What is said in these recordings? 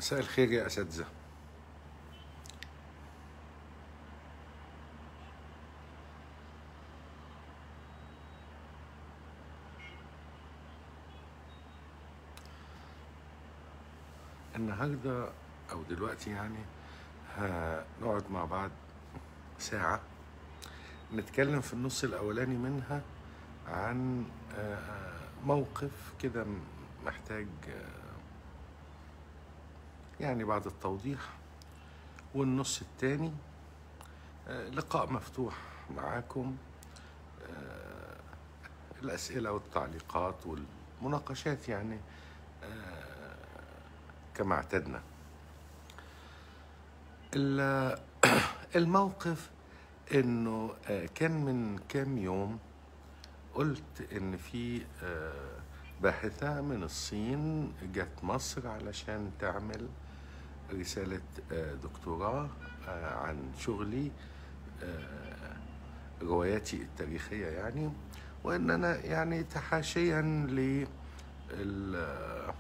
مساء الخير يا أساتذة النهاردة أو دلوقتي يعني هنقعد مع بعض ساعة نتكلم في النص الأولاني منها عن آه، موقف كده محتاج آه، يعني بعض التوضيح والنص التاني آه، لقاء مفتوح معاكم آه، الأسئلة والتعليقات والمناقشات يعني آه، كما اعتدنا ال- الموقف انه آه، كان من كام يوم قلت ان في آه، باحثة من الصين جت مصر علشان تعمل رسالة آه، دكتوراه آه، عن شغلي آه، رواياتي التاريخية يعني وان انا يعني تحاشيا ل ال-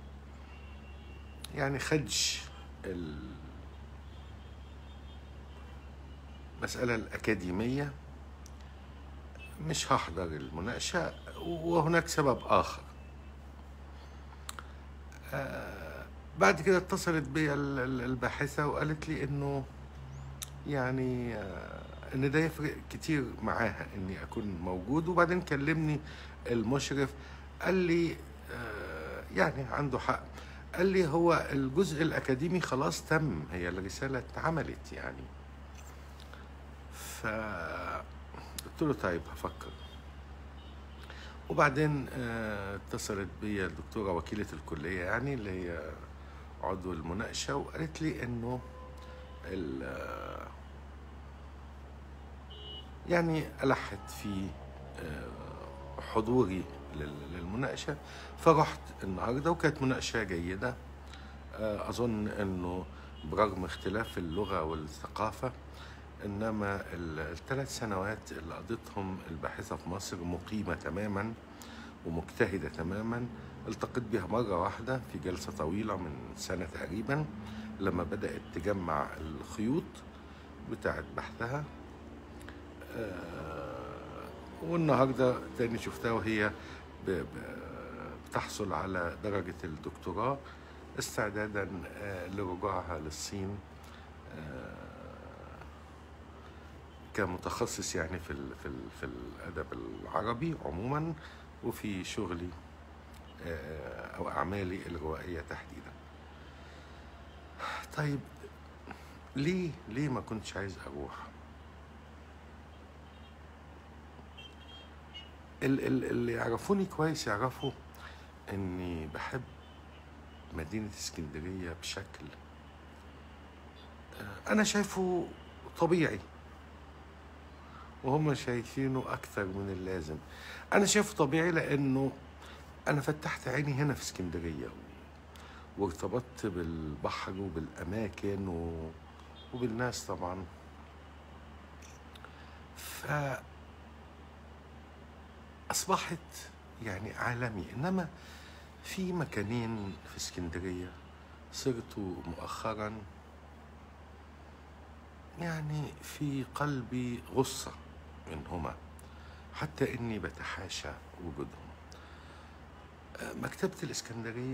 يعني خدش المسألة الأكاديمية مش هحضر المناقشة وهناك سبب آخر آه، بعد كده اتصلت بي ال- ال- الباحثة وقالت لي إنه يعني آه، إن ده يفرق كتير معاها إني أكون موجود وبعدين كلمني المشرف قال لي آه، يعني عنده حق قال لي هو الجزء الأكاديمي خلاص تم هي الرسالة اتعملت يعني ف قلت له طيب هفكر وبعدين آه، اتصلت بيا الدكتورة وكيلة الكلية يعني اللي هي عضو المناقشة وقالت لي انه ال- آه، يعني ألحت في آه، حضوري لل- للمناقشة فرحت النهاردة وكانت مناقشة جيدة آه، أظن أنه برغم اختلاف اللغة والثقافة إنما ال- الثلاث سنوات اللي قضيتهم الباحثة في مصر مقيمة تماما ومجتهدة تماما التقيت بها مرة واحدة في جلسة طويلة من سنة تقريبا لما بدأت تجمع الخيوط بتاعت بحثها آه، والنهاردة تاني شفتها وهي ب- ب- بتحصل على درجة الدكتوراه استعدادا آه، لرجوعها للصين آه، كمتخصص يعني في ال في ال في الادب العربي عموما وفي شغلي آه، او اعمالي الروائيه تحديدا. طيب ليه ليه ما كنتش عايز اروح؟ ال- ال- اللي يعرفوني كويس يعرفوا اني بحب مدينه اسكندريه بشكل آه، انا شايفه طبيعي وهم شايفينه اكثر من اللازم انا شايفه طبيعي لانه انا فتحت عيني هنا في اسكندريه و- وارتبطت بالبحر وبالاماكن و... وبالناس طبعا ف اصبحت يعني عالمي انما في مكانين في اسكندريه صرت مؤخرا يعني في قلبي غصة منهما حتى إني بتحاشى وجودهم آه، مكتبة الإسكندرية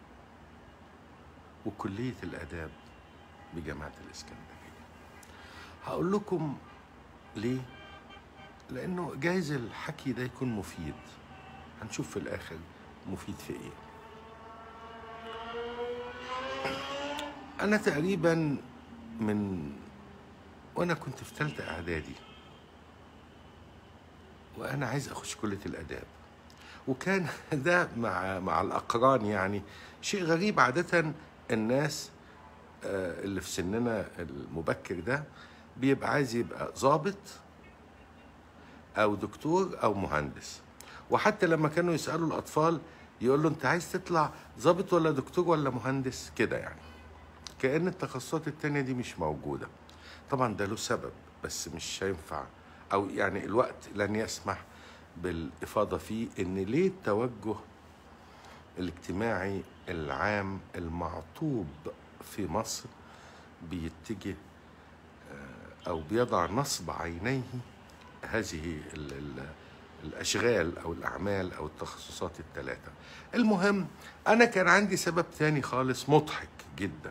وكلية الآداب بجامعة الإسكندرية هقول لكم ليه لأنه جايز الحكي ده يكون مفيد هنشوف في الآخر مفيد في إيه أنا تقريبا من وانا كنت في ثالثه اعدادي وانا عايز اخش كليه الاداب وكان ده مع مع الاقران يعني شيء غريب عاده الناس آه، اللي في سننا المبكر ده بيبقى عايز يبقى ضابط او دكتور او مهندس وحتى لما كانوا يسالوا الاطفال يقول له انت عايز تطلع ضابط ولا دكتور ولا مهندس كده يعني كأن التخصصات التانية دي مش موجودة طبعا ده له سبب بس مش هينفع أو يعني الوقت لن يسمح بالإفاضة فيه إن ليه التوجه الاجتماعي العام المعطوب في مصر بيتجه آه، او بيضع نصب عينيه هذه ال ال الاشغال او الاعمال او التخصصات الثلاثه المهم انا كان عندي سبب تاني خالص مضحك جدا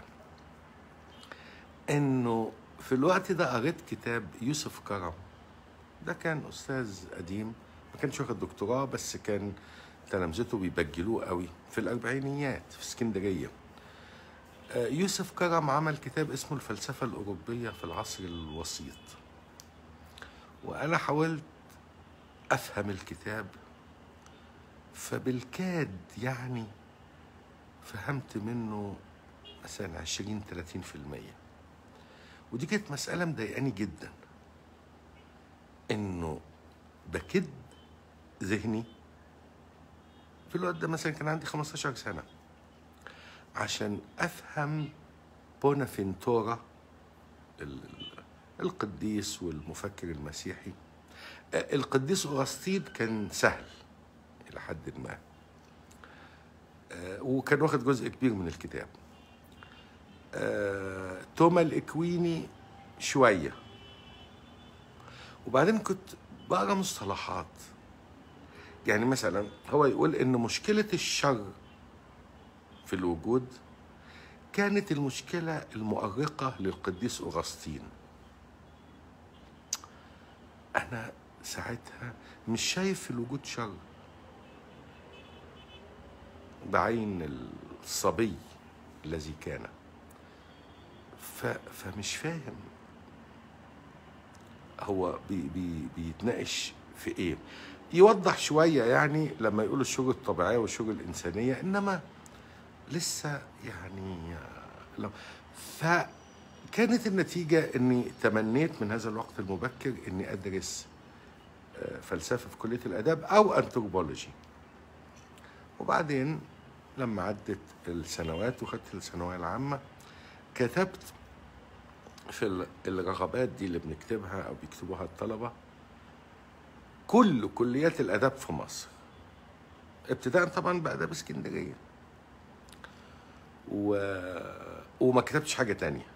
انه في الوقت ده قريت كتاب يوسف كرم ده كان استاذ قديم ما كانش واخد دكتوراه بس كان تلامذته بيبجلوه قوي في الاربعينيات في اسكندريه آه، يوسف كرم عمل كتاب اسمه الفلسفه الاوروبيه في العصر الوسيط وانا حاولت افهم الكتاب فبالكاد يعني فهمت منه مثلا 20 30% ودي كانت مسألة مضايقاني جدا انه بكد ذهني في الوقت ده مثلا كان عندي 15 سنة عشان افهم بونافنتورا ال- ال- القديس والمفكر المسيحي آه، القديس أغسطين كان سهل إلى حد ما آه، وكان واخد جزء كبير من الكتاب آه، توما الإكويني شوية وبعدين كنت بقرا مصطلحات يعني مثلا هو يقول إن مشكلة الشر في الوجود كانت المشكلة المؤرقة للقديس أغسطين أنا ساعتها مش شايف في الوجود شر بعين الصبي الذي كان ف... فمش فاهم هو بي... بي... بيتناقش في ايه يوضح شوية يعني لما يقول الشغل الطبيعية والشغل الإنسانية إنما لسه يعني لو فكانت النتيجة إني تمنيت من هذا الوقت المبكر إني أدرس آه، فلسفة في كلية الآداب أو أنثروبولوجي وبعدين لما عدت السنوات وخدت الثانوية العامة كتبت في ال- الرغبات دي اللي بنكتبها أو بيكتبوها الطلبة كل كليات الآداب في مصر ابتداء طبعا بآداب اسكندرية و... وما كتبتش حاجة تانية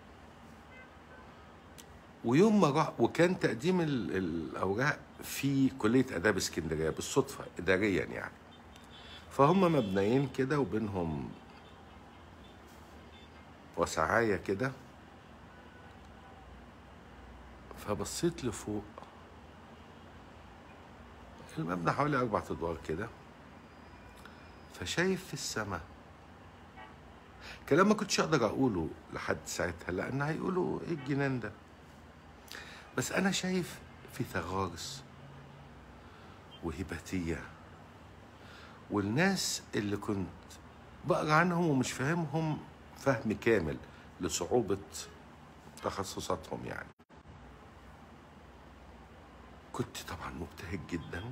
ويوم ما راح وكان تقديم ال- الأوراق في كلية آداب اسكندرية بالصدفة إداريا يعني فهم مبنيين كده وبينهم وسعاية كده فبصيت لفوق المبنى حوالي أربع أدوار كده فشايف في السماء كلام ما كنتش أقدر أقوله لحد ساعتها لأن هيقولوا إيه الجنان ده بس أنا شايف في ثغارس وهباتية والناس اللي كنت بقرا عنهم ومش فاهمهم فهم كامل لصعوبة تخصصاتهم يعني كنت طبعا مبتهج جدا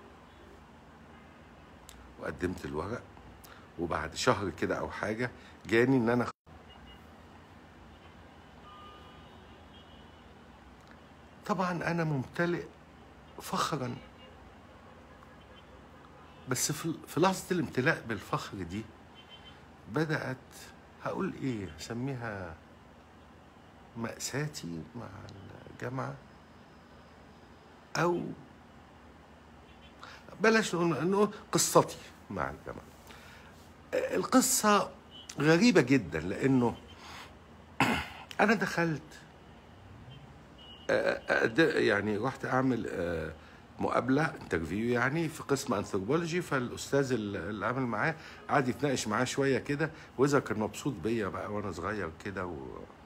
وقدمت الورق وبعد شهر كده او حاجه جاني ان انا طبعا انا ممتلئ فخرا بس في في لحظه الامتلاء بالفخر دي بدات هقول ايه اسميها مأساتي مع الجامعه او بلاش نقول نقول قصتي مع الجامعه القصه غريبه جدا لانه انا دخلت آه، أد- يعني رحت اعمل آه، مقابله انترفيو يعني في قسم انثروبولوجي فالاستاذ اللي اللي عامل معاه قعد يتناقش معاه شويه كده واذا كان مبسوط بيا بقى وانا صغير كده و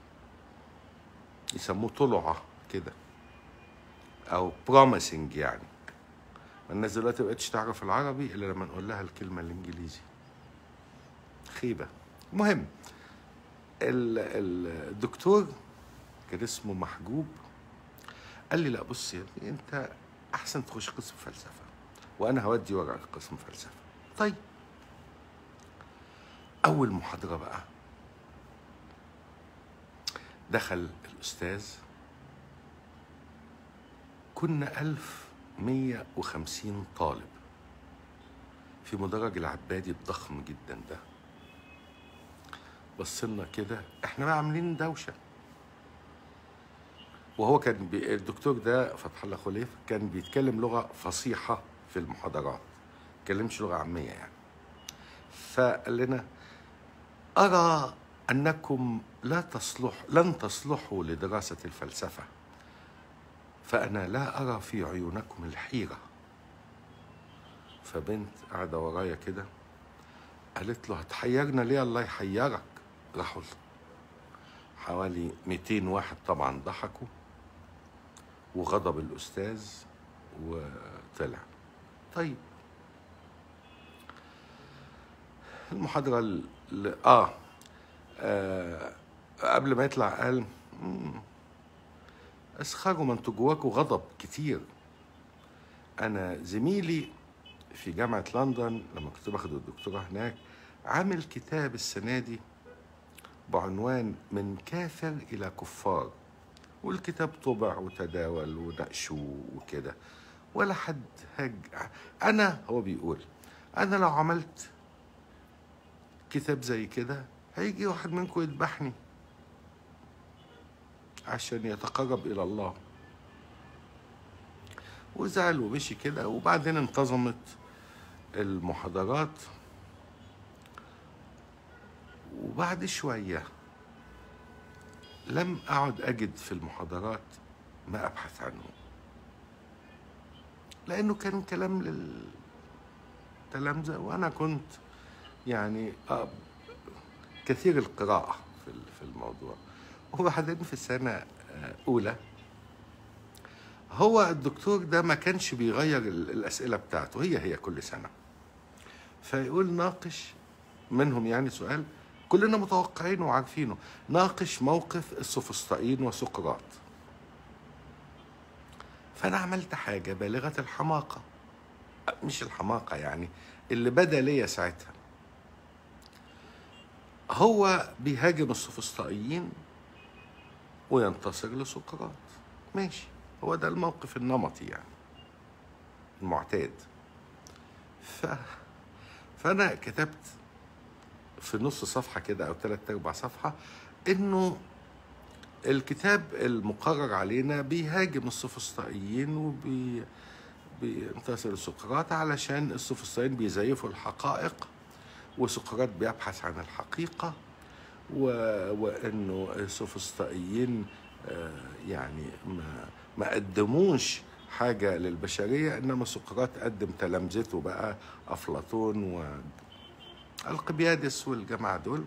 يسموه طلعه كده او بروميسنج يعني الناس دلوقتي ما بقتش تعرف العربي الا لما نقول لها الكلمه الانجليزي خيبه المهم ال- ال- الدكتور كان اسمه محجوب قال لي لا بص يا ابني انت احسن تخش قسم فلسفه وانا هودي ورقك قسم فلسفه طيب اول محاضره بقى دخل الاستاذ كنا 1150 طالب في مدرج العبادي الضخم جدا ده بصلنا كده احنا بقى عاملين دوشه وهو كان بي... الدكتور ده فتح الله خليف كان بيتكلم لغه فصيحه في المحاضرات ما بيتكلمش لغه عاميه يعني فقال لنا ارى انكم لا تصلح لن تصلحوا لدراسه الفلسفه فانا لا ارى في عيونكم الحيره فبنت قاعده ورايا كده قالت له هتحيرنا ليه الله يحيرك راحوا حوالي 200 واحد طبعا ضحكوا وغضب الاستاذ وطلع طيب المحاضره ال... ال- آه. اه قبل ما يطلع قال "مم، اسخروا ما انتوا جواكوا غضب كتير انا زميلي في جامعه لندن لما كنت باخد الدكتوراه هناك عامل كتاب السنه دي بعنوان من كافر الى كفار والكتاب طبع وتداول وناقشوه وكده ولا حد هج انا هو بيقول انا لو عملت كتاب زي كده هيجي واحد منكم يذبحني عشان يتقرب الى الله وزعل ومشي كده وبعدين انتظمت المحاضرات وبعد شوية لم أعد أجد في المحاضرات ما أبحث عنه لأنه كان كلام للتلامذة وأنا كنت يعني آه، كثير القراءة في ال- في الموضوع وبعدين في السنة آه، أولى هو الدكتور ده ما كانش بيغير ال- الأسئلة بتاعته هي هي كل سنة فيقول ناقش منهم يعني سؤال كلنا متوقعينه وعارفينه ناقش موقف السوفسطائيين وسقراط فأنا عملت حاجة بالغة الحماقة مش الحماقة يعني اللي بدا ليا ساعتها هو بيهاجم السوفسطائيين وينتصر لسقراط ماشي هو ده الموقف النمطي يعني المعتاد ف... فأنا كتبت في نص صفحة كده أو ثلاث أرباع صفحة إنه الكتاب المقرر علينا بيهاجم السوفسطائيين وبي بينتصر لسقراط علشان السوفسطائيين بيزيفوا الحقائق وسقراط بيبحث عن الحقيقة و... وإنه السوفسطائيين آه، يعني ما ما قدموش حاجة للبشرية إنما سقراط قدم تلامذته بقى أفلاطون والقبيادس والجماعة دول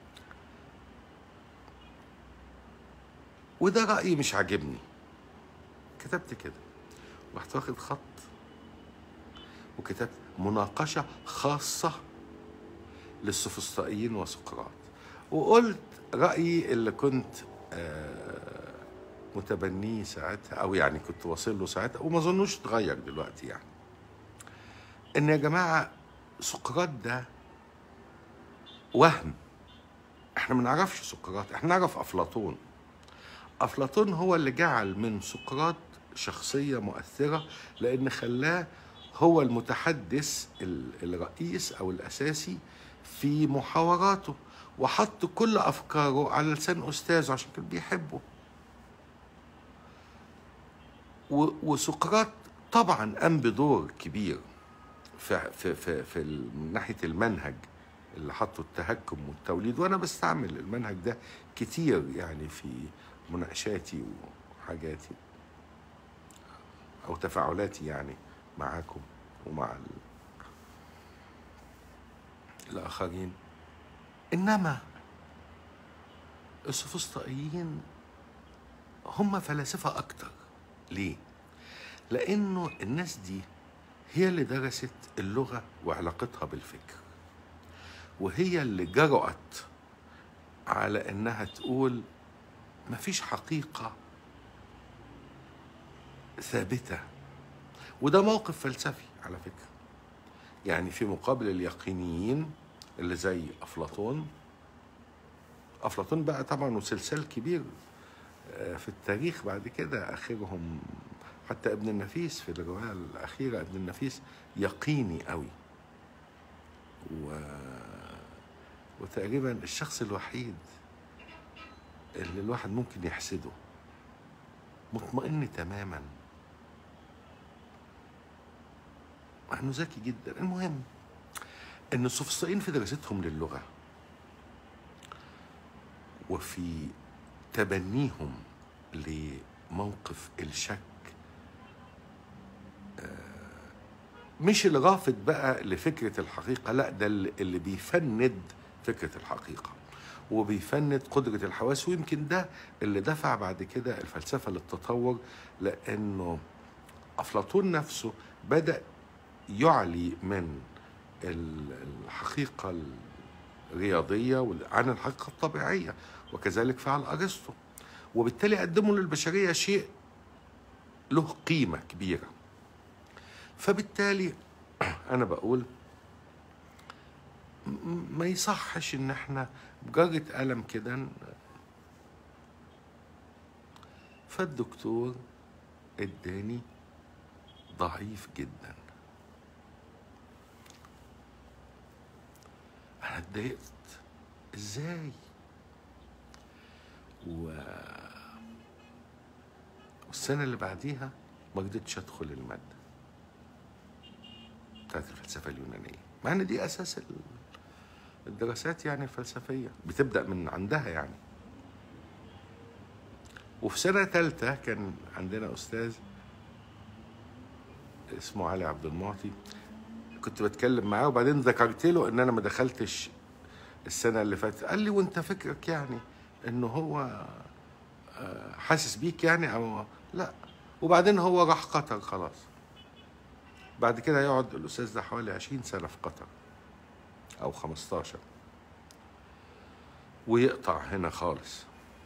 وده رأيي مش عاجبني كتبت كده رحت واخد خط وكتبت مناقشة خاصة للسوفسطائيين وسقراط وقلت رأيي اللي كنت آه، متبنيه ساعتها أو يعني كنت واصل له ساعتها وما ظنوش اتغير دلوقتي يعني إن يا جماعة سقراط ده وهم احنا ما نعرفش سقراط احنا نعرف أفلاطون أفلاطون هو اللي جعل من سقراط شخصية مؤثرة لأن خلاه هو المتحدث ال- الرئيس أو الأساسي في محاوراته وحط كل أفكاره على لسان أستاذه عشان كان بيحبه و- وسقراط طبعا قام بدور كبير في في في, في ال- من ناحيه المنهج اللي حطه التهكم والتوليد وانا بستعمل المنهج ده كتير يعني في مناقشاتي وحاجاتي او تفاعلاتي يعني معاكم ومع ال- الاخرين انما السوفسطائيين هم فلاسفه اكتر ليه لانه الناس دي هي اللي درست اللغه وعلاقتها بالفكر وهي اللي جرأت على انها تقول مفيش حقيقه ثابته وده موقف فلسفي على فكره يعني في مقابل اليقينيين اللي زي افلاطون افلاطون بقى طبعا وسلسال كبير آه، في التاريخ بعد كده اخرهم حتى ابن النفيس في الروايه الاخيره ابن النفيس يقيني قوي و... وتقريبا الشخص الوحيد اللي الواحد ممكن يحسده مطمئن تماما مع انه ذكي جدا المهم ان السفسطائيين في دراستهم للغه وفي تبنيهم لموقف الشك مش الرافض بقى لفكرة الحقيقة لا ده اللي بيفند فكرة الحقيقة وبيفند قدرة الحواس ويمكن ده اللي دفع بعد كده الفلسفة للتطور لأنه أفلاطون نفسه بدأ يعلي من الحقيقة الرياضية عن الحقيقة الطبيعية وكذلك فعل أرسطو وبالتالي قدموا للبشرية شيء له قيمة كبيرة فبالتالي أنا بقول ما يصحش إن إحنا بجرة قلم كده فالدكتور اداني ضعيف جدا انا اتضايقت ازاي و والسنه اللي بعديها ما قدرتش ادخل الماده بتاعت الفلسفه اليونانيه مع ان دي اساس الدراسات يعني الفلسفيه بتبدا من عندها يعني وفي سنه ثالثه كان عندنا استاذ اسمه علي عبد المعطي كنت بتكلم معاه وبعدين ذكرت له ان انا ما دخلتش السنه اللي فاتت قال لي وانت فكرك يعني انه هو حاسس بيك يعني او لا وبعدين هو راح قطر خلاص بعد كده يقعد الاستاذ ده حوالي 20 سنه في قطر او 15 ويقطع هنا خالص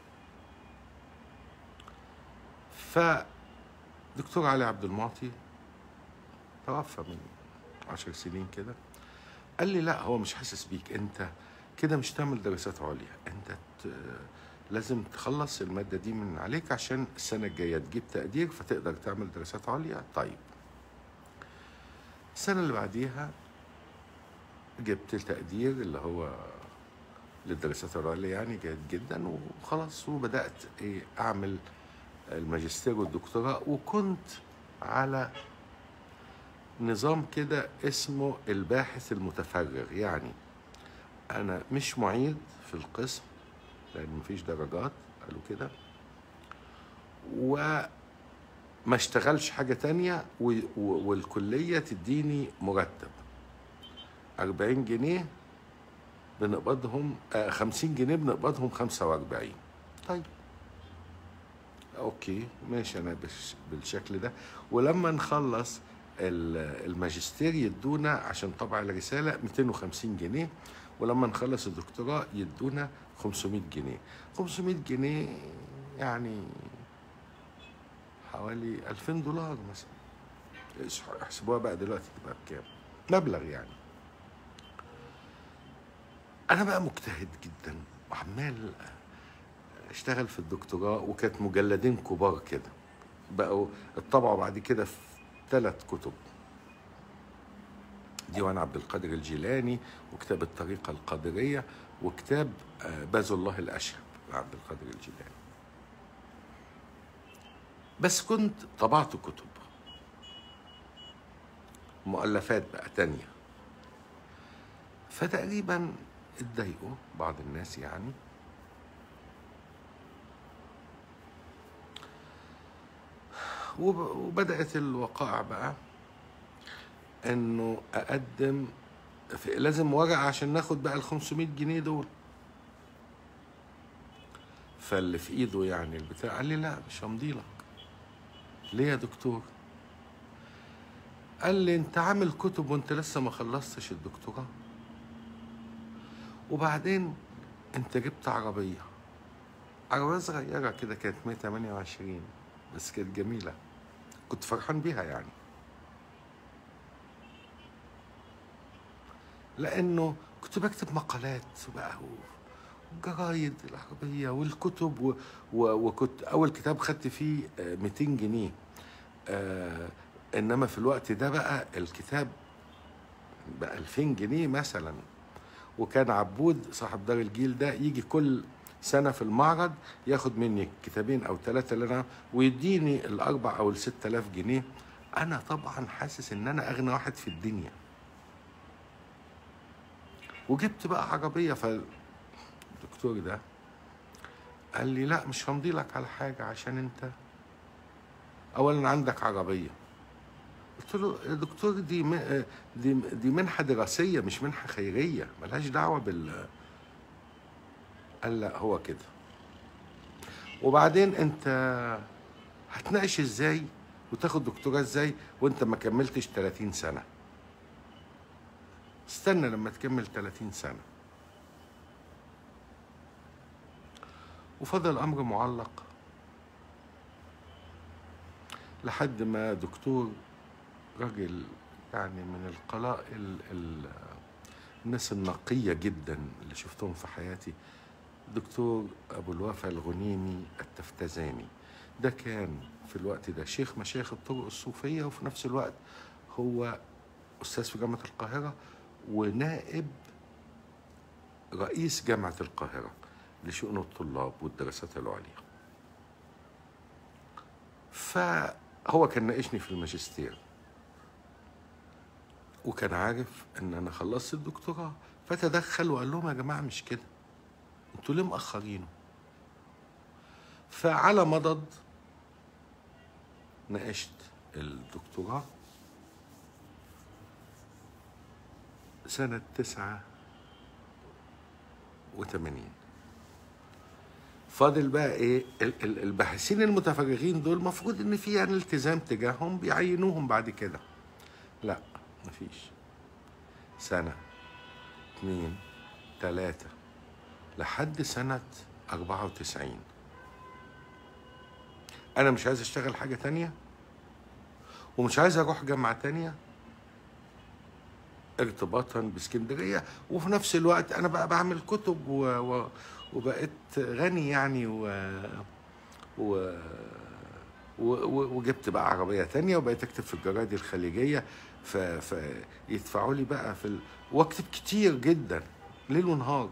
ف دكتور علي عبد المعطي توفى من عشر سنين كده قال لي لا هو مش حاسس بيك انت كده مش تعمل دراسات عليا انت لازم تخلص المادة دي من عليك عشان السنة الجاية تجيب تقدير فتقدر تعمل دراسات عليا طيب السنة اللي بعديها جبت التقدير اللي هو للدراسات العليا يعني جيد جدا وخلاص وبدأت ايه أعمل الماجستير والدكتوراه وكنت على نظام كده اسمه الباحث المتفرغ يعني أنا مش معيد في القسم لأن مفيش درجات قالوا كده وما اشتغلش حاجة تانية والكلية تديني مرتب أربعين جنيه بنقبضهم خمسين جنيه بنقبضهم خمسة وأربعين طيب أوكي ماشي أنا بالشكل ده ولما نخلص الماجستير يدونا عشان طبع الرسالة 250 جنيه ولما نخلص الدكتوراه يدونا 500 جنيه 500 جنيه يعني حوالي 2000 دولار مثلا احسبوها بقى دلوقتي تبقى بكام مبلغ يعني انا بقى مجتهد جدا وعمال اشتغل في الدكتوراه وكانت مجلدين كبار كده بقوا اتطبعوا بعد كده في ثلاث كتب ديوان عبد القادر الجيلاني وكتاب الطريقة القادرية وكتاب باز الله الأشهب لعبد القادر الجيلاني بس كنت طبعت كتب مؤلفات بقى تانية فتقريبا اتضايقوا بعض الناس يعني وبدأت الوقائع بقى انه اقدم في لازم ورقه عشان ناخد بقى ال 500 جنيه دول فاللي في ايده يعني البتاع قال لي لا مش همضي لك ليه يا دكتور قال لي انت عامل كتب وانت لسه ما خلصتش الدكتوراه وبعدين انت جبت عربيه عربيه صغيره كده كانت 128 بس كانت جميله كنت فرحان بيها يعني لانه كنت بكتب مقالات بقى والجرايد العربيه والكتب و... و... وكنت اول كتاب خدت فيه 200 جنيه آه انما في الوقت ده بقى الكتاب ب 2000 جنيه مثلا وكان عبود صاحب دار الجيل ده يجي كل سنة في المعرض ياخد مني كتابين أو ثلاثة اللي أنا ويديني الأربع أو الست آلاف جنيه أنا طبعا حاسس إن أنا أغنى واحد في الدنيا وجبت بقى عربية فالدكتور ده قال لي لا مش همضي لك على حاجة عشان أنت أولا عندك عربية قلت له يا دكتور دي م- دي دي منحة دراسية مش منحة خيرية ملهاش دعوة بال قال لا هو كده وبعدين انت هتناقش ازاي وتاخد دكتوراه ازاي وانت ما كملتش 30 سنة استنى لما تكمل 30 سنة وفضل الأمر معلق لحد ما دكتور راجل يعني من القلائل ال- الناس النقية جدا اللي شفتهم في حياتي دكتور أبو الوفا الغنيمي التفتزاني ده كان في الوقت ده شيخ مشايخ الطرق الصوفية وفي نفس الوقت هو أستاذ في جامعة القاهرة ونائب رئيس جامعة القاهرة لشؤون الطلاب والدراسات العليا فهو كان ناقشني في الماجستير وكان عارف ان انا خلصت الدكتوراه فتدخل وقال لهم يا جماعه مش كده انتوا ليه مأخرينه فعلى مضض ناقشت الدكتوراه سنة تسعة وثمانين فاضل بقى ايه ال- ال- الباحثين المتفرغين دول المفروض ان في يعني التزام تجاههم بيعينوهم بعد كده لا مفيش سنة اتنين تلاتة لحد سنة أربعة وتسعين أنا مش عايز أشتغل حاجة تانية ومش عايز أروح جامعة تانية ارتباطا باسكندرية وفي نفس الوقت أنا بقى بعمل كتب و... و... وبقيت غني يعني و... و... و... و... وجبت بقى عربية تانية وبقيت أكتب في الجرايد الخليجية ف... فيدفعوا لي بقى في ال... واكتب كتير جدا ليل ونهار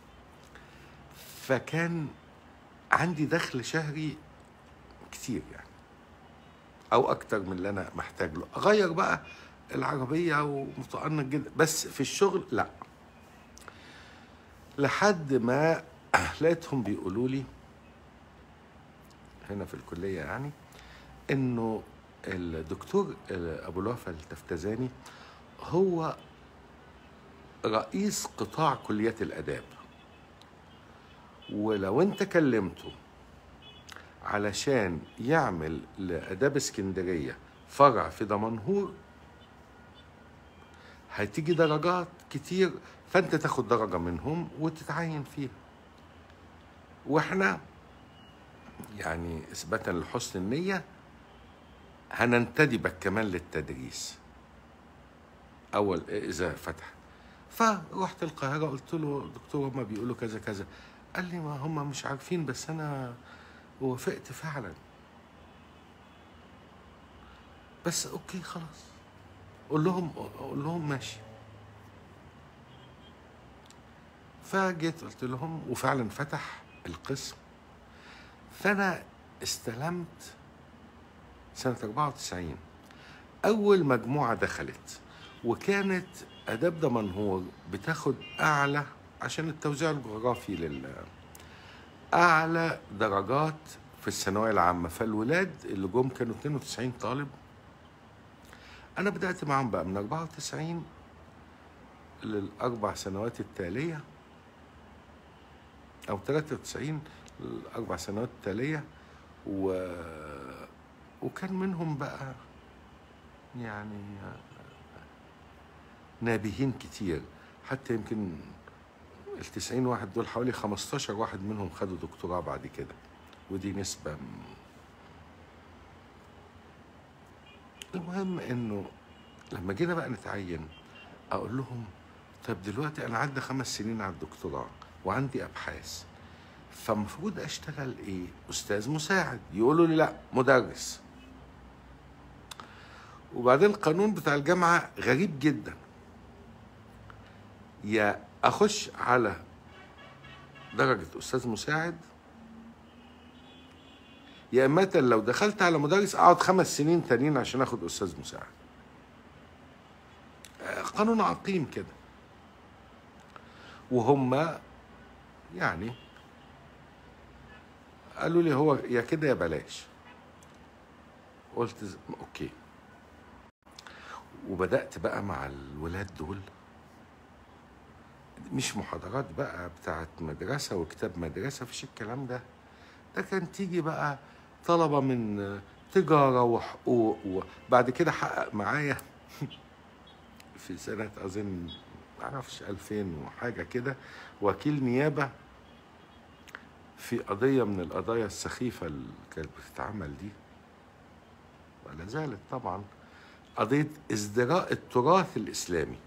فكان عندي دخل شهري كتير يعني او اكتر من اللي انا محتاج له اغير بقى العربيه ومتأنق جدا بس في الشغل لا لحد ما لقيتهم بيقولوا لي هنا في الكليه يعني انه الدكتور ابو الوفا التفتزاني هو رئيس قطاع كليات الاداب ولو انت كلمته علشان يعمل لاداب اسكندريه فرع في دمنهور هتيجي درجات كتير فانت تاخد درجه منهم وتتعين فيها واحنا يعني اثباتا لحسن النيه هننتدبك كمان للتدريس اول اذا فتح فرحت القاهره قلت له دكتور هما بيقولوا كذا كذا قال لي ما هم مش عارفين بس انا وافقت فعلا بس اوكي خلاص قول لهم قول لهم ماشي فجيت قلت لهم وفعلا فتح القسم فانا استلمت سنة 94 أول مجموعة دخلت وكانت آداب دمنهور بتاخد أعلى عشان التوزيع الجغرافي لل أعلى درجات في الثانوية العامة فالولاد اللي جم كانوا 92 طالب أنا بدأت معاهم بقى من 94 للأربع سنوات التالية أو 93 للأربع سنوات التالية و... وكان منهم بقى يعني نابهين كتير حتى يمكن التسعين واحد دول حوالي 15 واحد منهم خدوا دكتوراه بعد كده ودي نسبة م- المهم انه لما جينا بقى نتعين اقول لهم طب دلوقتي انا عدى خمس سنين على الدكتوراه وعندي ابحاث فالمفروض اشتغل ايه استاذ مساعد يقولوا لي لا مدرس وبعدين القانون بتاع الجامعه غريب جدا يا اخش على درجه استاذ مساعد يا اما لو دخلت على مدرس اقعد خمس سنين تانيين عشان اخد استاذ مساعد آه، قانون عقيم كده وهم يعني قالوا لي هو يا كده يا بلاش قلت ز- اوكي وبدات بقى مع الولاد دول مش محاضرات بقى بتاعت مدرسه وكتاب مدرسه مفيش الكلام ده ده كان تيجي بقى طلبه من تجاره وحقوق وبعد كده حقق معايا في سنه اظن معرفش 2000 وحاجه كده وكيل نيابه في قضيه من القضايا السخيفه اللي كانت بتتعمل دي ولا زالت طبعا قضيه ازدراء التراث الاسلامي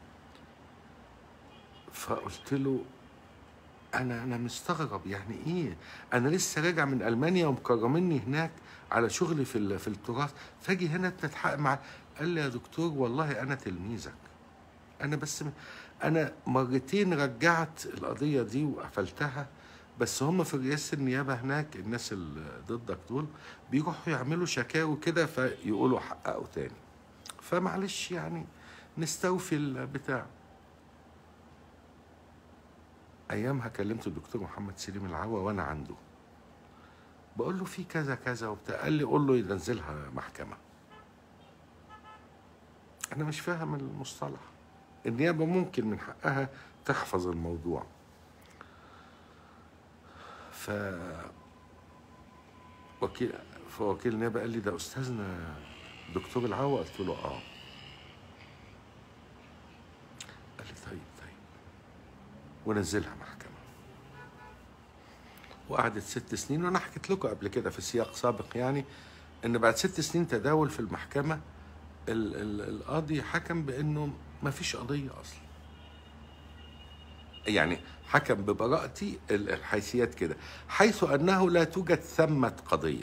فقلت له انا انا مستغرب يعني ايه انا لسه راجع من المانيا ومكرمني هناك على شغلي في ال- في التراث فاجي هنا تتحقق مع قال لي يا دكتور والله انا تلميذك انا بس م- انا مرتين رجعت القضيه دي وقفلتها بس هم في رئاسه النيابه هناك الناس اللي ضدك دول بيروحوا يعملوا شكاوي كده فيقولوا حققوا تاني فمعلش يعني نستوفي البتاع ايامها كلمت الدكتور محمد سليم العوا وانا عنده بقول له في كذا كذا وبتاع قال لي قول له ينزلها محكمه انا مش فاهم المصطلح النيابه ممكن من حقها تحفظ الموضوع ف وكيل فوكيل النيابه قال لي ده استاذنا دكتور العوا قلت له اه قال لي طيب طيب ونزلها محكمة وقعدت ست سنين وانا حكيت لكم قبل كده في سياق سابق يعني ان بعد ست سنين تداول في المحكمة ال ال القاضي حكم بانه ما فيش قضية اصلا يعني حكم ببراءتي ال- الحيثيات كده حيث انه لا توجد ثمة قضية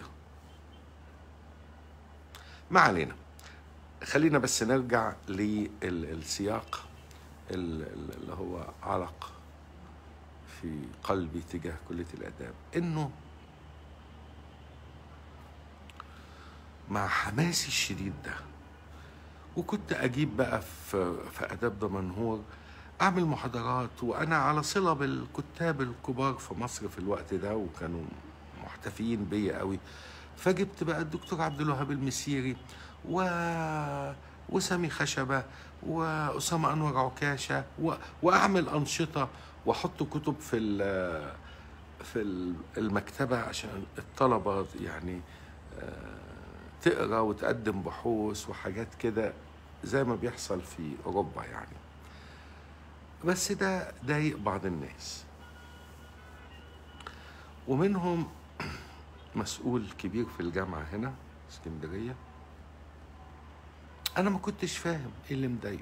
ما علينا خلينا بس نرجع للسياق ال- ال- اللي هو علق في قلبي تجاه كلية الآداب إنه مع حماسي الشديد ده وكنت أجيب بقى في, في آداب دمنهور أعمل محاضرات وأنا على صلة بالكتاب الكبار في مصر في الوقت ده وكانوا محتفيين بيا قوي فجبت بقى الدكتور عبد الوهاب المسيري و وسامي خشبة وأسامة أنور عكاشة و... وأعمل أنشطة وأحط كتب في ال... في ال- المكتبة عشان الطلبة يعني آه، تقرا وتقدم بحوث وحاجات كده زي ما بيحصل في أوروبا يعني بس ده ضايق بعض الناس ومنهم مسؤول كبير في الجامعة هنا اسكندرية أنا ما كنتش فاهم إيه اللي مضايقه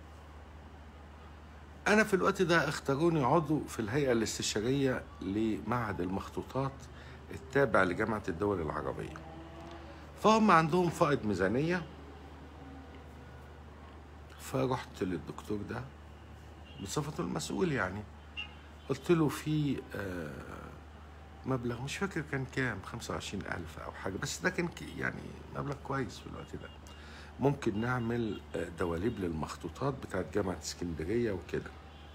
أنا في الوقت ده اختاروني عضو في الهيئة الاستشارية لمعهد المخطوطات التابع لجامعة الدول العربية فهم عندهم فائض ميزانية فرحت للدكتور ده بصفته المسؤول يعني قلت له في آه، مبلغ مش فاكر كان كام 25 ألف أو حاجة بس ده كان ك- يعني مبلغ كويس في الوقت ده ممكن نعمل آه، دواليب للمخطوطات بتاعت جامعة اسكندرية وكده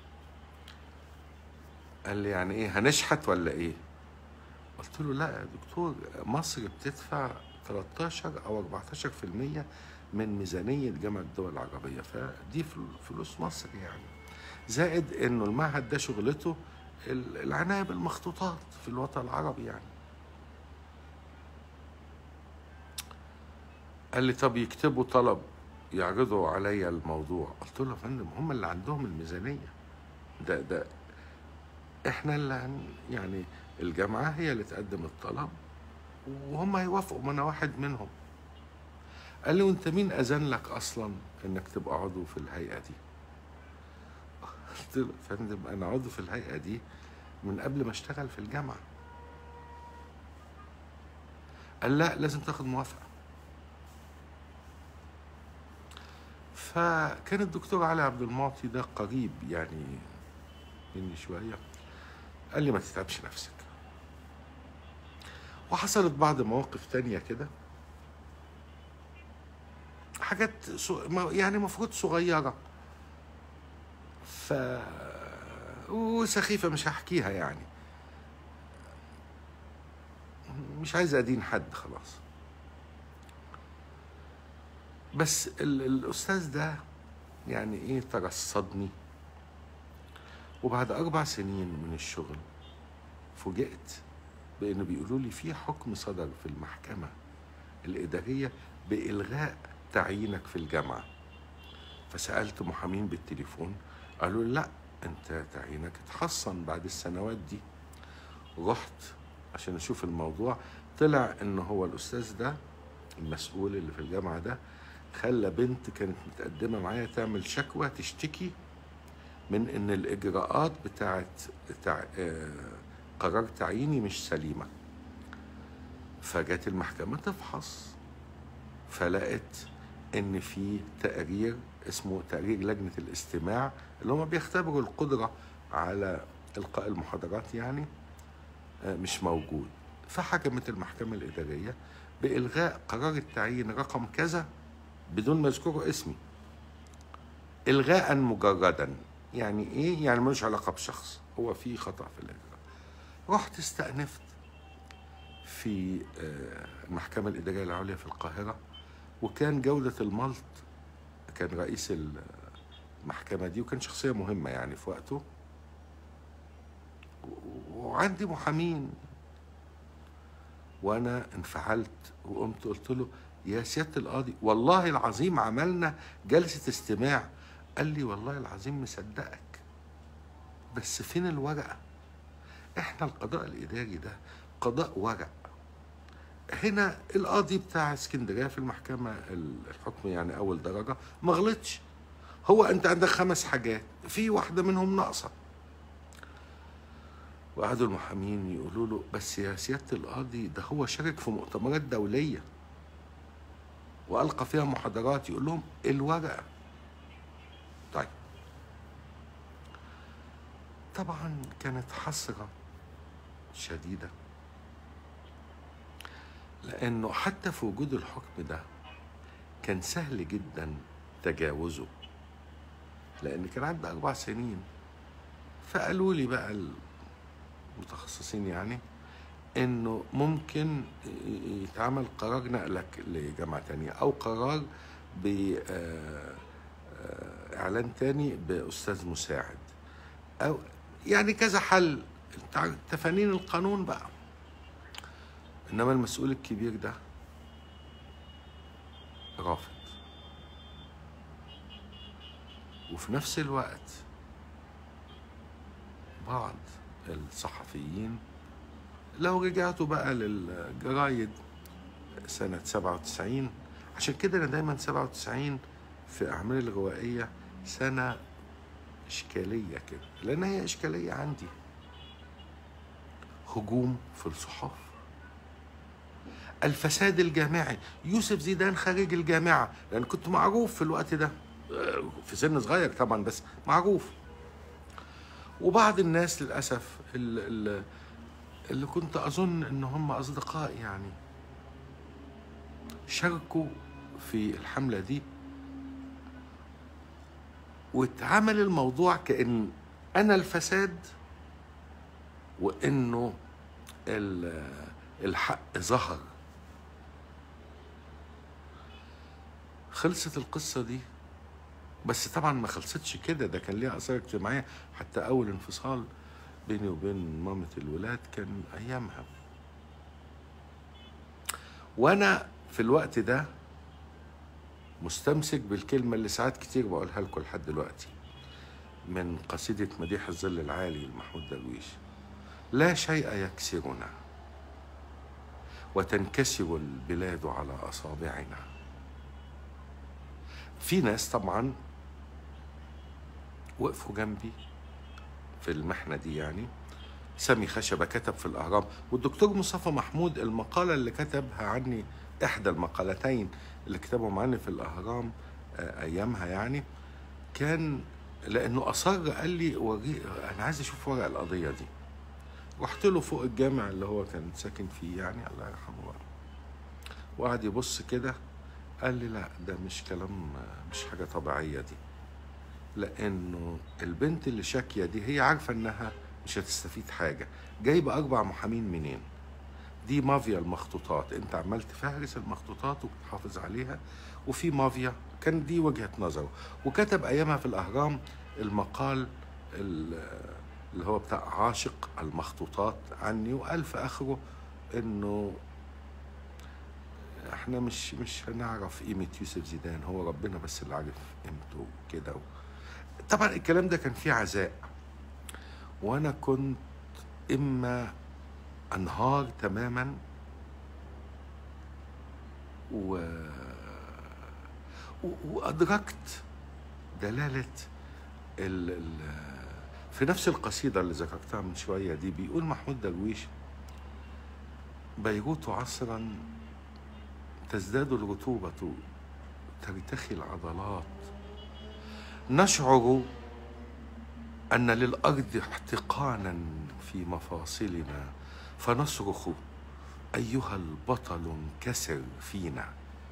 قال لي يعني ايه هنشحت ولا ايه قلت له لا يا دكتور مصر بتدفع 13 او 14% من ميزانية جامعة الدول العربية فدي فل- فلوس مصر يعني زائد انه المعهد ده شغلته ال- العناية بالمخطوطات في الوطن العربي يعني قال لي طب يكتبوا طلب يعرضوا عليا الموضوع قلت له يا فندم هم اللي عندهم الميزانية ده ده احنا اللي هن يعني الجامعة هي اللي تقدم الطلب وهم هيوافقوا ما انا واحد منهم قال لي وانت مين اذن لك اصلا انك تبقى عضو في الهيئة دي قلت له يا فندم انا عضو في الهيئة دي من قبل ما اشتغل في الجامعة قال لا لازم تاخد موافقة فكان الدكتور علي عبد المعطي ده قريب يعني مني شويه قال لي ما تتعبش نفسك وحصلت بعض مواقف تانية كده حاجات سو... ما- يعني مفروض صغيرة ف وسخيفة مش هحكيها يعني مش عايز أدين حد خلاص بس ال... الأستاذ ده يعني إيه ترصدني وبعد أربع سنين من الشغل فوجئت بأنه بيقولوا لي في حكم صدر في المحكمة الإدارية بإلغاء تعيينك في الجامعة فسألت محامين بالتليفون قالوا لي لا أنت تعيينك اتحصن بعد السنوات دي رحت عشان أشوف الموضوع طلع إن هو الأستاذ ده المسؤول اللي في الجامعة ده خلى بنت كانت متقدمة معايا تعمل شكوى تشتكي من ان الاجراءات بتاعت تع... آه، قرار تعييني مش سليمه فجت المحكمه تفحص فلقت ان في تقرير اسمه تقرير لجنه الاستماع اللي هم بيختبروا القدره على القاء المحاضرات يعني آه، مش موجود فحكمت المحكمه الاداريه بالغاء قرار التعيين رقم كذا بدون ما يذكروا اسمي الغاء مجردا يعني ايه يعني ملوش علاقه بشخص هو في خطا في الاجراء رحت استأنفت في آه، المحكمة الإدارية العليا في القاهرة وكان جودة الملط كان رئيس المحكمة دي وكان شخصية مهمة يعني في وقته و- وعندي محامين وأنا انفعلت وقمت قلت له يا سيادة القاضي والله العظيم عملنا جلسة استماع قال لي والله العظيم مصدقك بس فين الورقة احنا القضاء الإداري ده قضاء ورق هنا القاضي بتاع اسكندريه في المحكمه الحكم يعني اول درجه ما غلطش هو انت عندك خمس حاجات في واحده منهم ناقصه وقعدوا المحامين يقولوا له بس يا سياده القاضي ده هو شارك في مؤتمرات دوليه والقى فيها محاضرات يقول لهم الورقه طيب طبعا كانت حسره شديده لانه حتى في وجود الحكم ده كان سهل جدا تجاوزه لان كان عندي اربع سنين فقالوا لي بقى المتخصصين يعني انه ممكن يتعمل قرار نقلك لجامعه تانية او قرار باعلان تاني باستاذ مساعد او يعني كذا حل تفانين القانون بقى انما المسؤول الكبير ده رافض وفي نفس الوقت بعض الصحفيين لو رجعتوا بقى للجرايد سنة 97 عشان كده أنا دايما 97 في أعمال الروائية سنة إشكالية كده لأن هي إشكالية عندي هجوم في الصحف الفساد الجامعي يوسف زيدان خارج الجامعة لأن كنت معروف في الوقت ده في سن صغير طبعا بس معروف وبعض الناس للأسف اللي, اللي كنت أظن إن هم أصدقاء يعني شاركوا في الحملة دي واتعمل الموضوع كأن أنا الفساد وإنه الحق ظهر خلصت القصة دي بس طبعا ما خلصتش كده ده كان ليها آثار اجتماعية حتى أول انفصال بيني وبين مامة الولاد كان أيامها وأنا في الوقت ده مستمسك بالكلمة اللي ساعات كتير بقولها لكم لحد دلوقتي من قصيدة مديح الظل العالي لمحمود درويش لا شيء يكسرنا وتنكسر البلاد على أصابعنا في ناس طبعا وقفوا جنبي في المحنة دي يعني سامي خشبة كتب في الأهرام والدكتور مصطفى محمود المقالة اللي كتبها عني إحدى المقالتين اللي كتبهم عني في الأهرام أيامها يعني كان لانه اصر قال لي وري انا عايز اشوف ورق القضيه دي رحت له فوق الجامع اللي هو كان ساكن فيه يعني الله يرحمه بقى وقعد يبص كده قال لي لا ده مش كلام مش حاجه طبيعيه دي لانه البنت اللي شاكيه دي هي عارفه انها مش هتستفيد حاجه جايبه اربع محامين منين دي مافيا المخطوطات انت عمال تفهرس المخطوطات وتحافظ عليها وفي مافيا كان دي وجهه نظره وكتب ايامها في الاهرام المقال ال- اللي هو بتاع عاشق المخطوطات عني وقال في اخره انه احنا مش مش هنعرف قيمه يوسف زيدان هو ربنا بس اللي عارف قيمته كده طبعا الكلام ده كان فيه عزاء وانا كنت اما انهار تماما و... و... وادركت دلاله ال... ال... في نفس القصيده اللي ذكرتها من شويه دي بيقول محمود درويش بيروت عصرا تزداد الرطوبه ترتخي العضلات نشعر ان للارض احتقانا في مفاصلنا فنصرخ ايها البطل انكسر فينا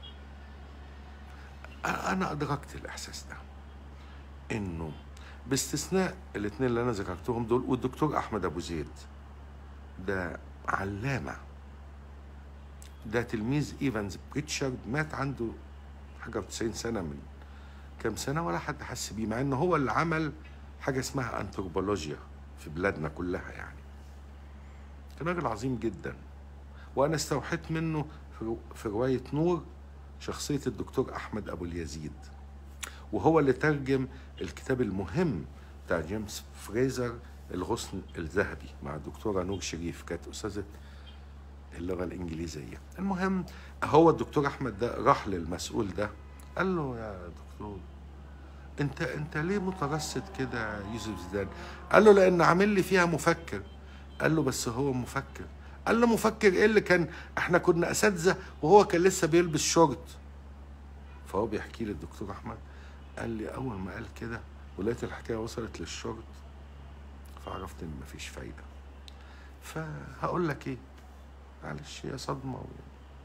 انا ادركت الاحساس ده انه باستثناء الاثنين اللي انا ذكرتهم دول والدكتور احمد ابو زيد ده علامه ده تلميذ ايفانز بريتشارد مات عنده حاجه و90 سنه من كام سنه ولا حد حس بيه مع انه هو اللي عمل حاجه اسمها انثروبولوجيا في بلادنا كلها يعني كان راجل عظيم جدا وانا استوحيت منه في- في روايه نور شخصيه الدكتور احمد ابو اليزيد وهو اللي ترجم الكتاب المهم بتاع جيمس فريزر الغصن الذهبي مع الدكتوره نور شريف كانت استاذه اللغه الانجليزيه المهم هو الدكتور احمد ده راح للمسؤول ده قال له يا دكتور انت انت ليه مترصد كده يا يوسف زيدان قال له لان عامل لي فيها مفكر قال له بس هو مفكر قال له مفكر ايه اللي كان احنا كنا اساتذه وهو كان لسه بيلبس شورت فهو بيحكي لي الدكتور احمد قال لي اول ما قال كده ولقيت الحكايه وصلت للشورت فعرفت ان مفيش فايده فهقول لك ايه معلش هي صدمه و...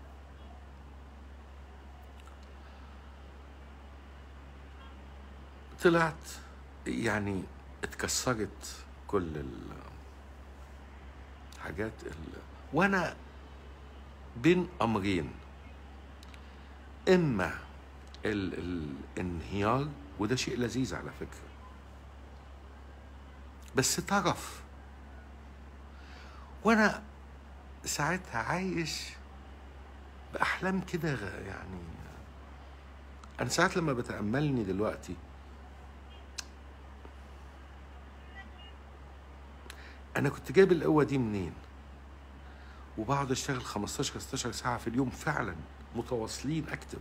طلعت يعني اتكسرت كل الحاجات ال... وانا بين امرين اما ال... الانهيار وده شيء لذيذ على فكره بس طرف وانا ساعتها عايش باحلام كده غ- يعني انا ساعات لما بتاملني دلوقتي انا كنت جايب القوه دي منين وبقعد اشتغل 15 16 ساعه في اليوم فعلا متواصلين اكتب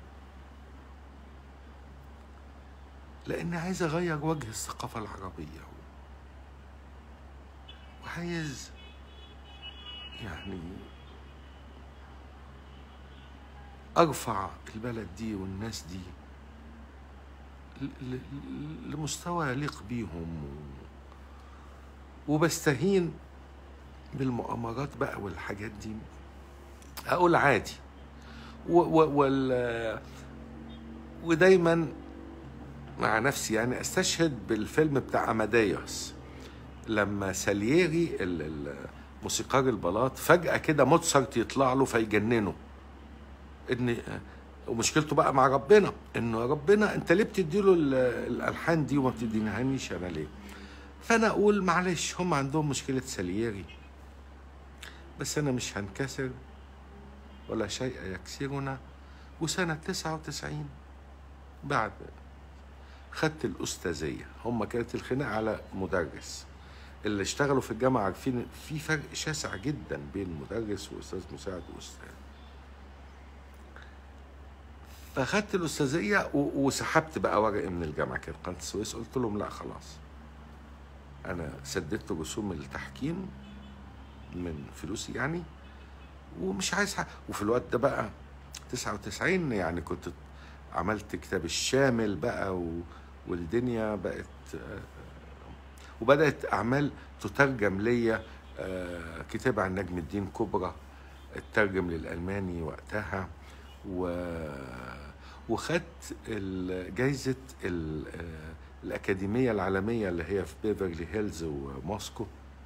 لاني عايز اغير وجه الثقافه العربيه وعايز يعني ارفع البلد دي والناس دي ل- ل- لمستوى يليق بيهم و... وبستهين بالمؤامرات بقى والحاجات دي اقول عادي و و وال ودايما مع نفسي يعني استشهد بالفيلم بتاع اماديوس لما سالييري ال- ال- موسيقار البلاط فجأة كده موتسارت يطلع له فيجننه ان ومشكلته بقى مع ربنا انه يا ربنا انت ليه بتديله ال- الالحان دي وما بتدينيهانيش انا ليه فانا اقول معلش هم عندهم مشكله سالييري بس انا مش هنكسر ولا شيء يكسرنا وسنه 99 بعد خدت الاستاذيه هم كانت الخناقه على مدرس اللي اشتغلوا في الجامعه عارفين في فرق شاسع جدا بين مدرس واستاذ مساعد واستاذ فاخدت الاستاذيه و- وسحبت بقى ورقي من الجامعه كانت قناه السويس قلت لهم لا خلاص انا سددت رسوم التحكيم من فلوسي يعني ومش عايز حاجة. وفي الوقت ده بقى 99 يعني كنت عملت كتاب الشامل بقى و... والدنيا بقت آه، وبدات اعمال تترجم ليا آه، كتاب عن نجم الدين كبرى اترجم للالماني وقتها و وخدت ال- جايزه ال- آه، الاكاديميه العالميه اللي هي في بيفرلي هيلز وموسكو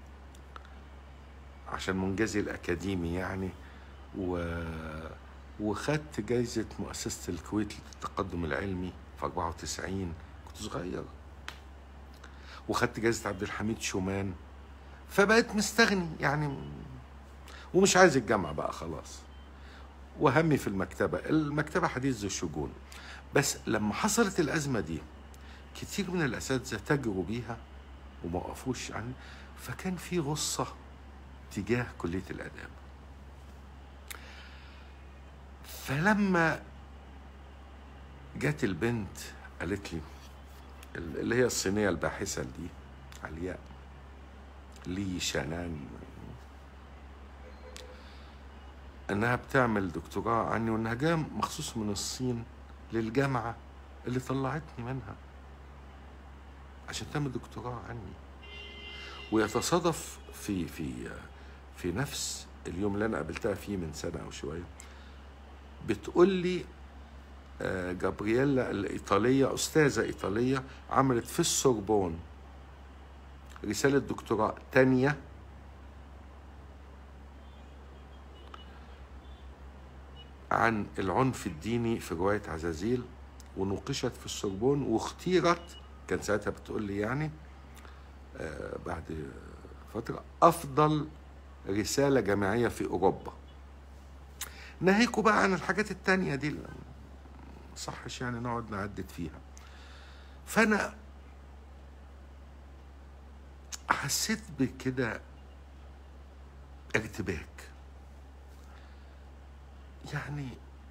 عشان منجزي الاكاديمي يعني و وخدت جايزة مؤسسة الكويت للتقدم العلمي في 94 كنت صغير وخدت جايزة عبد الحميد شومان فبقيت مستغني يعني ومش عايز الجامعة بقى خلاص وهمي في المكتبة المكتبة حديث ذو الشجون بس لما حصلت الأزمة دي كتير من الأساتذة تجروا بيها وما وقفوش عني فكان في غصة تجاه كلية الآداب فلما جت البنت قالت لي اللي هي الصينية الباحثة دي علياء لي شانان انها بتعمل دكتوراه عني وانها جايه مخصوص من الصين للجامعه اللي طلعتني منها عشان تعمل دكتوراه عني ويتصادف في في في نفس اليوم اللي انا قابلتها فيه من سنه او شويه بتقول لي آه، جابرييلا الايطاليه استاذه ايطاليه عملت في السوربون رساله دكتوراه تانية عن العنف الديني في روايه عزازيل ونوقشت في السوربون واختيرت كان ساعتها بتقول لي يعني آه، بعد فتره افضل رساله جامعيه في اوروبا ناهيكوا بقى عن الحاجات التانية دي اللي صحش يعني نقعد نعدد فيها فانا حسيت بكده ارتباك يعني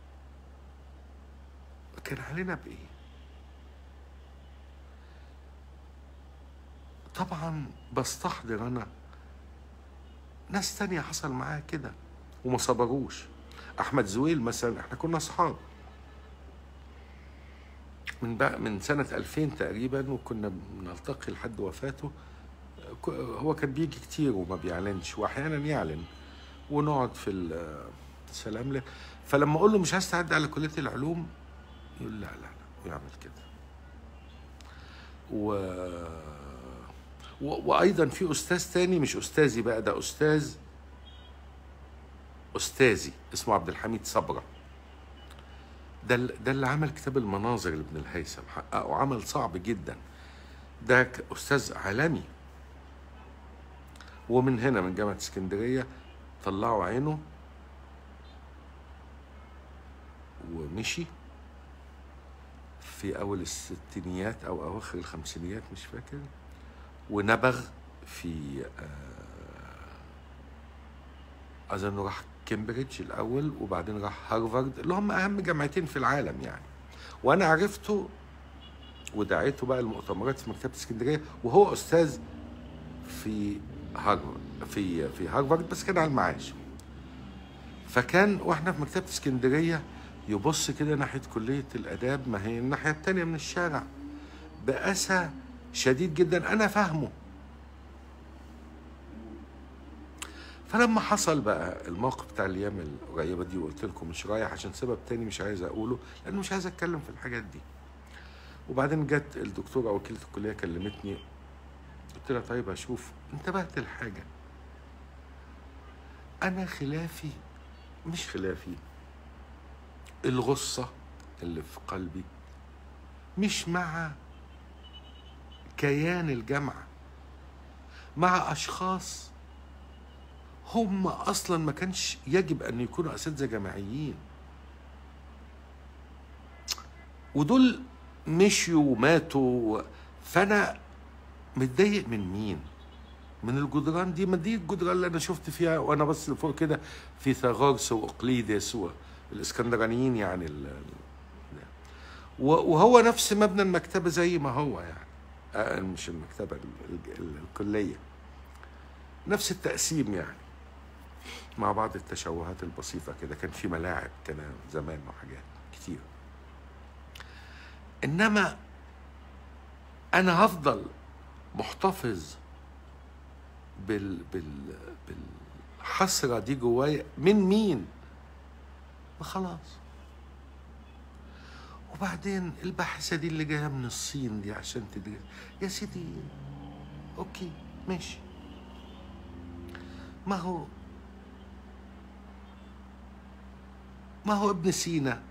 كان علينا بايه طبعا بستحضر انا ناس تانية حصل معاها كده وما صبروش احمد زويل مثلا احنا كنا اصحاب من بقى من سنة 2000 تقريبا وكنا بنلتقي لحد وفاته ك- هو كان بيجي كتير وما بيعلنش واحيانا يعلن ونقعد في ال- السلام لك فلما اقول له مش عايز تعدي على كلية العلوم يقول لا لا لا ويعمل كده و... و... وايضا في استاذ تاني مش استاذي بقى ده استاذ استاذي اسمه عبد الحميد صبره ده ال- ده اللي عمل كتاب المناظر لابن الهيثم حققه عمل صعب جدا ده ك- استاذ عالمي ومن هنا من جامعه اسكندريه طلعوا عينه ومشي في اول الستينيات او اواخر الخمسينيات مش فاكر ونبغ في آه، اظن راح كامبريدج الاول وبعدين راح هارفارد اللي هم اهم جامعتين في العالم يعني وانا عرفته ودعيته بقى المؤتمرات في مكتبه اسكندريه وهو استاذ في هارفارد في في هارفارد بس كان على المعاش فكان واحنا في مكتبه اسكندريه يبص كده ناحيه كليه الاداب ما هي الناحيه التانيه من الشارع بأسى شديد جدا انا فاهمه فلما حصل بقى الموقف بتاع الايام القريبه دي وقلت لكم مش رايح عشان سبب تاني مش عايز اقوله لانه مش عايز اتكلم في الحاجات دي وبعدين جت الدكتوره وكيله الكليه كلمتني قلت لها طيب اشوف انتبهت لحاجه انا خلافي مش خلافي الغصه اللي في قلبي مش مع كيان الجامعه مع اشخاص هم اصلا ما كانش يجب ان يكونوا اساتذه جامعيين ودول مشيوا وماتوا فانا متضايق من مين من الجدران دي ما دي الجدران اللي انا شفت فيها وانا بص لفوق كده في ثاغورس واقليدس والاسكندرانيين يعني ال- ال- و- وهو نفس مبنى المكتبه زي ما هو يعني آه مش المكتبه ال- ال- ال- الكليه نفس التقسيم يعني مع بعض التشوهات البسيطة كده كان في ملاعب كان زمان وحاجات كتير إنما انا هفضل محتفظ بال بال بالحسره دي جوايا من مين ما خلاص وبعدين الباحثه دي اللي جايه من الصين دي عشان تدرس يا سيدي اوكي ماشي ما هو ما هو ابن سينا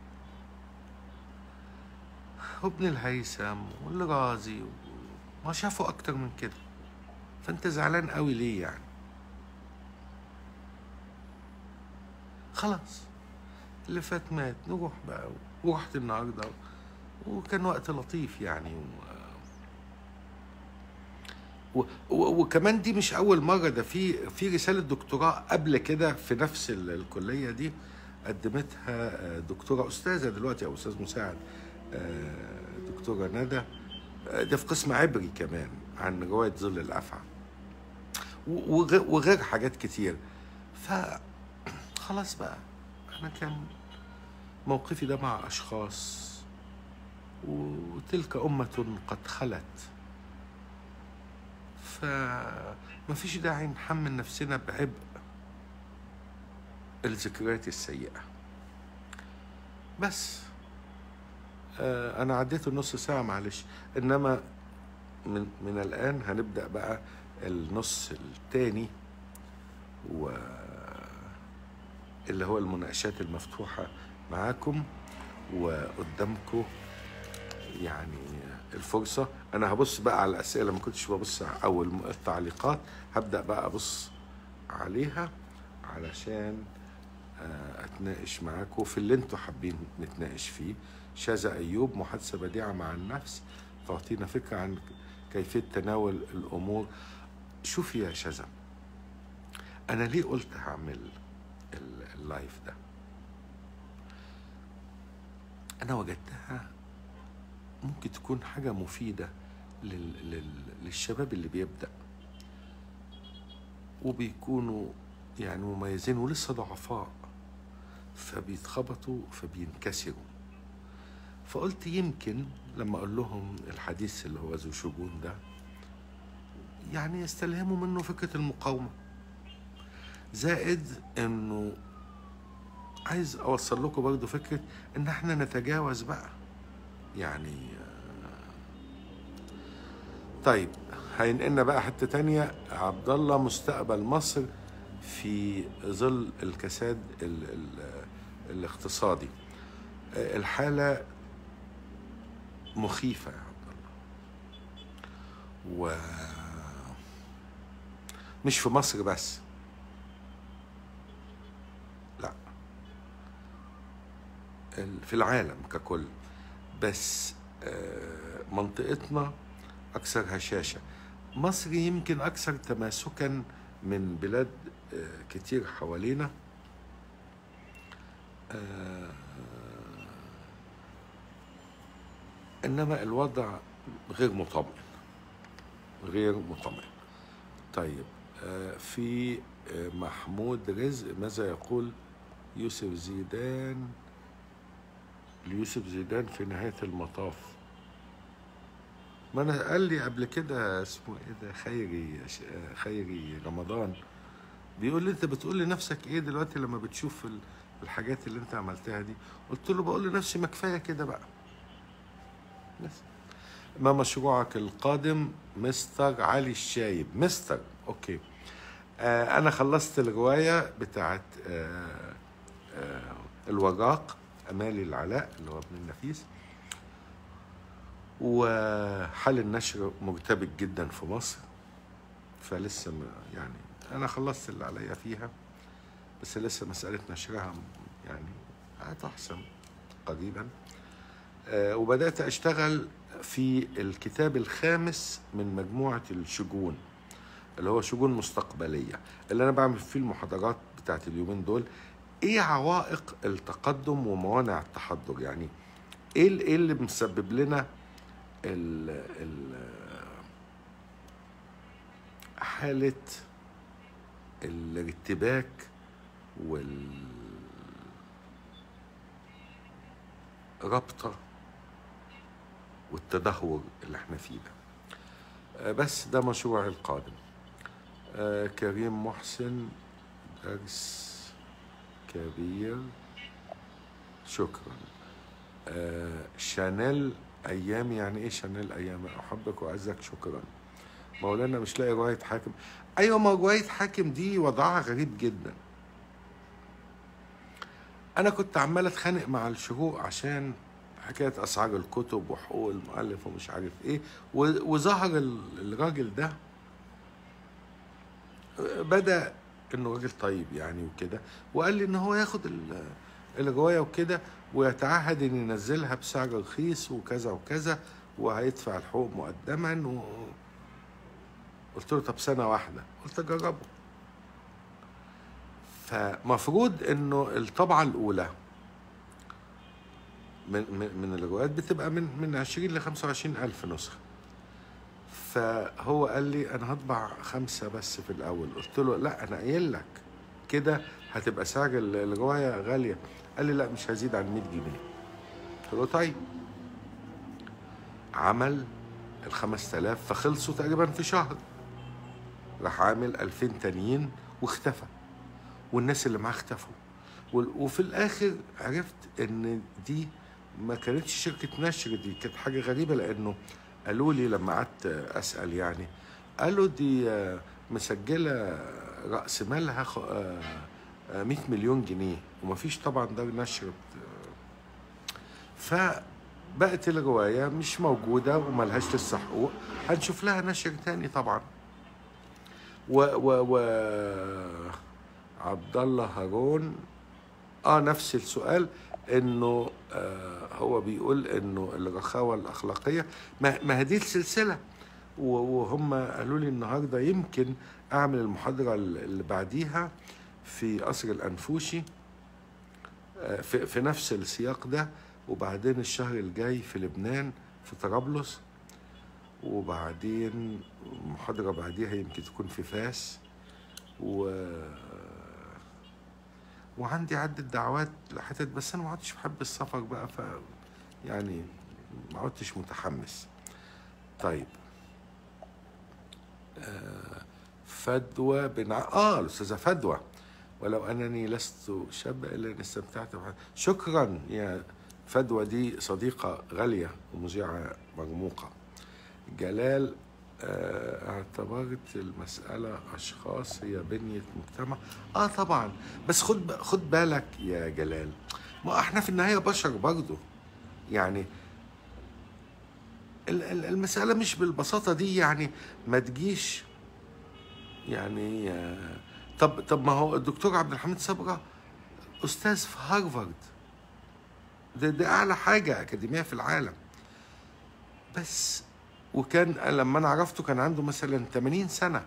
وابن الهيثم والرازي ما شافوا اكتر من كده فانت زعلان قوي ليه يعني خلاص اللي فات مات نروح بقى ورحت النهارده وكان وقت لطيف يعني و... و... وكمان دي مش اول مره ده في في رساله دكتوراه قبل كده في نفس ال- الكليه دي قدمتها دكتوره استاذه دلوقتي او استاذ مساعد آه، دكتوره ندى آه، ده في قسم عبري كمان عن روايه ظل الافعى و- وغير, وغير حاجات كتير ف خلاص بقى انا كان موقفي ده مع اشخاص وتلك امه قد خلت فما فيش داعي نحمل نفسنا بعبء الذكريات السيئة بس آه أنا عديت النص ساعة معلش إنما من, من الآن هنبدأ بقى النص التاني و اللي هو المناقشات المفتوحة معاكم وقدامكم يعني الفرصة أنا هبص بقى على الأسئلة ما كنتش ببص أو الم- التعليقات هبدأ بقى أبص عليها علشان آه، أتناقش معاكم في اللي أنتوا حابين نتناقش فيه شاذة أيوب محادثة بديعة مع النفس تعطينا فكرة عن كيفية تناول الأمور شوفي يا شاذة أنا ليه قلت هعمل ال- اللايف ده أنا وجدتها ممكن تكون حاجة مفيدة لل... لل... للشباب اللي بيبدأ وبيكونوا يعني مميزين ولسه ضعفاء فبيتخبطوا فبينكسروا فقلت يمكن لما اقول لهم الحديث اللي هو ذو شجون ده يعني يستلهموا منه فكرة المقاومة زائد انه عايز اوصل لكم برضو فكرة ان احنا نتجاوز بقى يعني آه، طيب هينقلنا بقى حتة تانية عبد الله مستقبل مصر في ظل الكساد ال ال الاقتصادي آه، الحالة مخيفة يا عبد الله و مش في مصر بس لا ال- في العالم ككل بس آه، منطقتنا أكثر هشاشة مصر يمكن أكثر تماسكا من بلاد آه، كتير حوالينا آه، إنما الوضع غير مطمئن غير مطمئن طيب آه، في آه، محمود رزق ماذا يقول يوسف زيدان ليوسف زيدان في نهاية المطاف ما انا قال لي قبل كده اسمه ايه ده خيري ش- آه، خيري رمضان بيقول لي انت بتقول لنفسك ايه دلوقتي لما بتشوف ال- الحاجات اللي انت عملتها دي قلت له بقول لنفسي ما كفايه كده بقى بس ما مشروعك القادم مستر علي الشايب مستر اوكي آه انا خلصت الروايه بتاعت آه آه الوراق امالي العلاء اللي هو ابن النفيس وحال النشر مرتبك جدا في مصر فلسه ما يعني انا خلصت اللي عليا فيها بس لسه مساله نشرها يعني هتحسن قريبا آه، وبدات اشتغل في الكتاب الخامس من مجموعه الشجون اللي هو شجون مستقبليه اللي انا بعمل فيه المحاضرات بتاعت اليومين دول ايه عوائق التقدم وموانع التحضر يعني ايه ال- ايه اللي مسبب لنا ال ال حالة الارتباك والربطة والتدهور اللي احنا فيه ده آه، بس ده مشروعي القادم آه، كريم محسن درس كبير شكرا آه، شانيل ايام يعني ايه شانيل ايام احبك واعزك شكرا مولانا مش لاقي روايه حاكم ايوه ما روايه حاكم دي وضعها غريب جدا انا كنت عمال اتخانق مع الشروق عشان حكايه اسعار الكتب وحقوق المؤلف ومش عارف ايه و- وظهر ال- الراجل ده بدا انه راجل طيب يعني وكده وقال لي ان هو ياخد ال- الروايه وكده ويتعهد ان ينزلها بسعر رخيص وكذا وكذا وهيدفع الحقوق مقدما و... قلت له طب سنه واحده قلت اجربه فمفروض انه الطبعه الاولى من من, من الروايات بتبقى من من 20 ل 25 الف نسخه فهو قال لي انا هطبع خمسه بس في الاول قلت له لا انا قايل لك كده هتبقى سعر ال- الروايه غاليه قال لي لا مش هزيد عن 100 جنيه قلت له طيب عمل ال 5000 فخلصوا تقريبا في شهر راح عامل 2000 تانيين واختفى والناس اللي معاه اختفوا وال- وفي الاخر عرفت ان دي ما كانتش شركه نشر دي كانت حاجه غريبه لانه قالوا لي لما قعدت اسال يعني قالوا دي آه، مسجله راس مالها خ- آه، آه، 100 مليون جنيه ومفيش طبعا دار نشر بت- فبقت الروايه مش موجوده وملهاش لسه حقوق هنشوف لها نشر تاني طبعا و و و عبد الله هارون اه نفس السؤال انه آه هو بيقول انه الرخاوه الاخلاقيه ما, ما هذه السلسله و- وهم قالوا لي النهارده يمكن اعمل المحاضره اللي بعديها في قصر الانفوشي آه، في, في نفس السياق ده وبعدين الشهر الجاي في لبنان في طرابلس وبعدين محاضرة بعديها يمكن تكون في فاس و وعندي عدة دعوات لحتت بس أنا ما عدتش بحب السفر بقى ف يعني ما عدتش متحمس طيب آه، فدوى بن ع- اه الاستاذه فدوى ولو انني لست شابه الا ان استمتعت بها شكرا يا فدوى دي صديقه غاليه ومذيعه مرموقه جلال آه، اعتبرت المسألة أشخاص هي بنية مجتمع آه طبعا بس خد ب- خد بالك يا جلال ما احنا في النهاية بشر برضه يعني ال- ال- المسألة مش بالبساطة دي يعني ما تجيش يعني آه، طب طب ما هو الدكتور عبد الحميد صبرا أستاذ في هارفارد ده, ده أعلى حاجة أكاديمية في العالم بس وكان لما انا عرفته كان عنده مثلا 80 سنه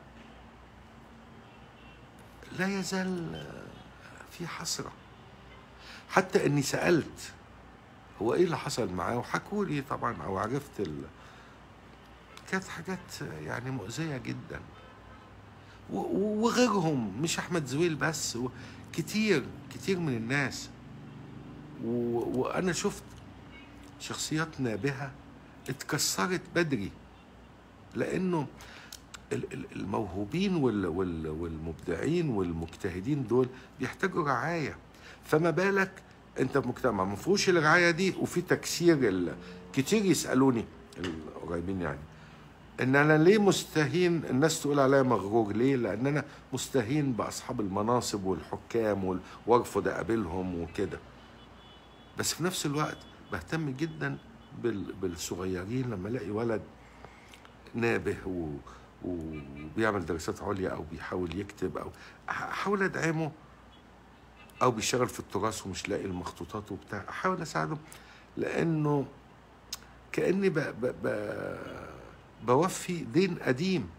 لا يزال في حسره حتى اني سالت هو ايه اللي حصل معاه وحكوا لي طبعا او عرفت ال... كانت حاجات يعني مؤذيه جدا و- و- وغيرهم مش احمد زويل بس و- كتير كتير من الناس و... وانا شفت شخصيات نابهه اتكسرت بدري لانه ال- ال- الموهوبين وال- وال- والمبدعين والمجتهدين دول بيحتاجوا رعايه فما بالك انت في مجتمع ما فيهوش الرعايه دي وفي تكسير ال... كتير يسالوني القريبين يعني ان انا ليه مستهين الناس تقول عليا مغرور ليه لان انا مستهين باصحاب المناصب والحكام وال- وارفض اقابلهم وكده بس في نفس الوقت بهتم جدا بال- بالصغيرين لما الاقي ولد نابه و... وبيعمل دراسات عليا او بيحاول يكتب او احاول ادعمه او بيشتغل في التراث ومش لاقي المخطوطات وبتاع احاول اساعده لانه كاني ب... ب... ب... بوفي دين قديم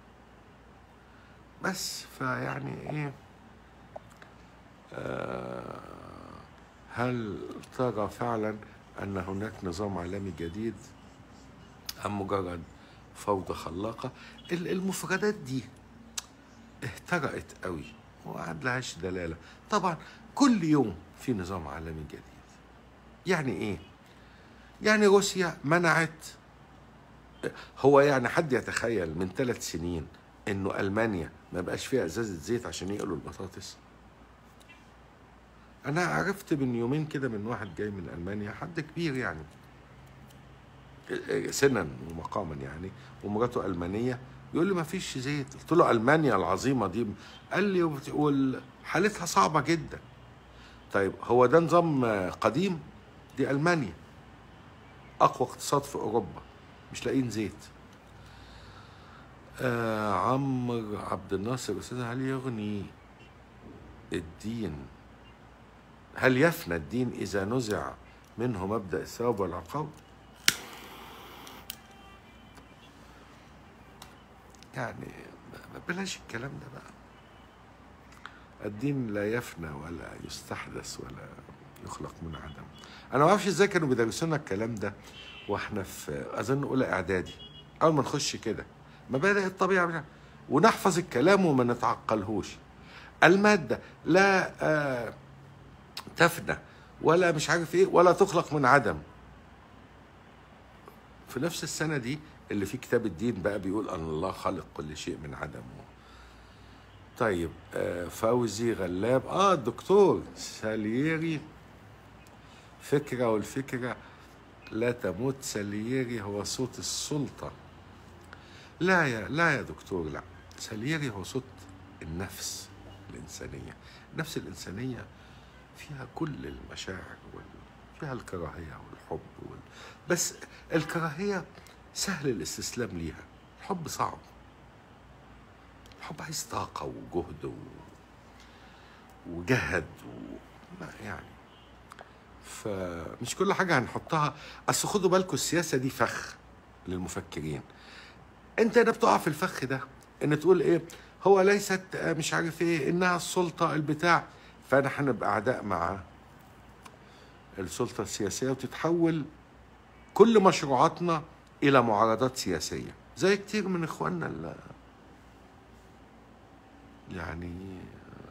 بس فيعني ايه آه هل ترى فعلا ان هناك نظام عالمي جديد ام مجرد فوضى خلاقه ال- المفردات دي اهترأت قوي وقعد لهاش دلاله طبعا كل يوم في نظام عالمي جديد يعني ايه يعني روسيا منعت هو يعني حد يتخيل من ثلاث سنين انه المانيا ما بقاش فيها ازازه زيت عشان يقلوا البطاطس انا عرفت من يومين كده من واحد جاي من المانيا حد كبير يعني سنا ومقاما يعني ومراته المانيه يقول لي ما فيش زيت قلت له المانيا العظيمه دي قال لي وبت- وال- حالتها صعبه جدا طيب هو ده نظام قديم دي المانيا اقوى اقتصاد في اوروبا مش لاقيين زيت آه عمرو عبد الناصر استاذ هل يغني الدين هل يفنى الدين اذا نزع منه مبدا الثواب والعقاب يعني بلاش الكلام ده بقى الدين لا يفنى ولا يستحدث ولا يخلق من عدم انا ما اعرفش ازاي كانوا بيدرسونا الكلام ده واحنا في اظن اولى اعدادي اول ما نخش كده مبادئ الطبيعه بتاع- ونحفظ الكلام وما نتعقلهوش الماده لا آه تفنى ولا مش عارف ايه ولا تخلق من عدم في نفس السنه دي اللي في كتاب الدين بقى بيقول ان الله خلق كل شيء من عدم طيب آه، فوزي غلاب اه الدكتور سالييري فكرة والفكرة لا تموت سالييري هو صوت السلطة لا يا لا يا دكتور لا سالييري هو صوت النفس الإنسانية النفس الإنسانية فيها كل المشاعر وال... فيها الكراهية والحب وال... بس الكراهية سهل الاستسلام ليها الحب صعب الحب عايز طاقة وجهد و... وجهد و... ما يعني فمش كل حاجة هنحطها أصل خدوا بالكم السياسة دي فخ للمفكرين أنت هنا بتقع في الفخ ده إن تقول إيه هو ليست آه، مش عارف إيه إنها السلطة البتاع فأنا هنبقى أعداء مع السلطة السياسية وتتحول كل مشروعاتنا إلى معارضات سياسية زي كتير من إخواننا اللي يعني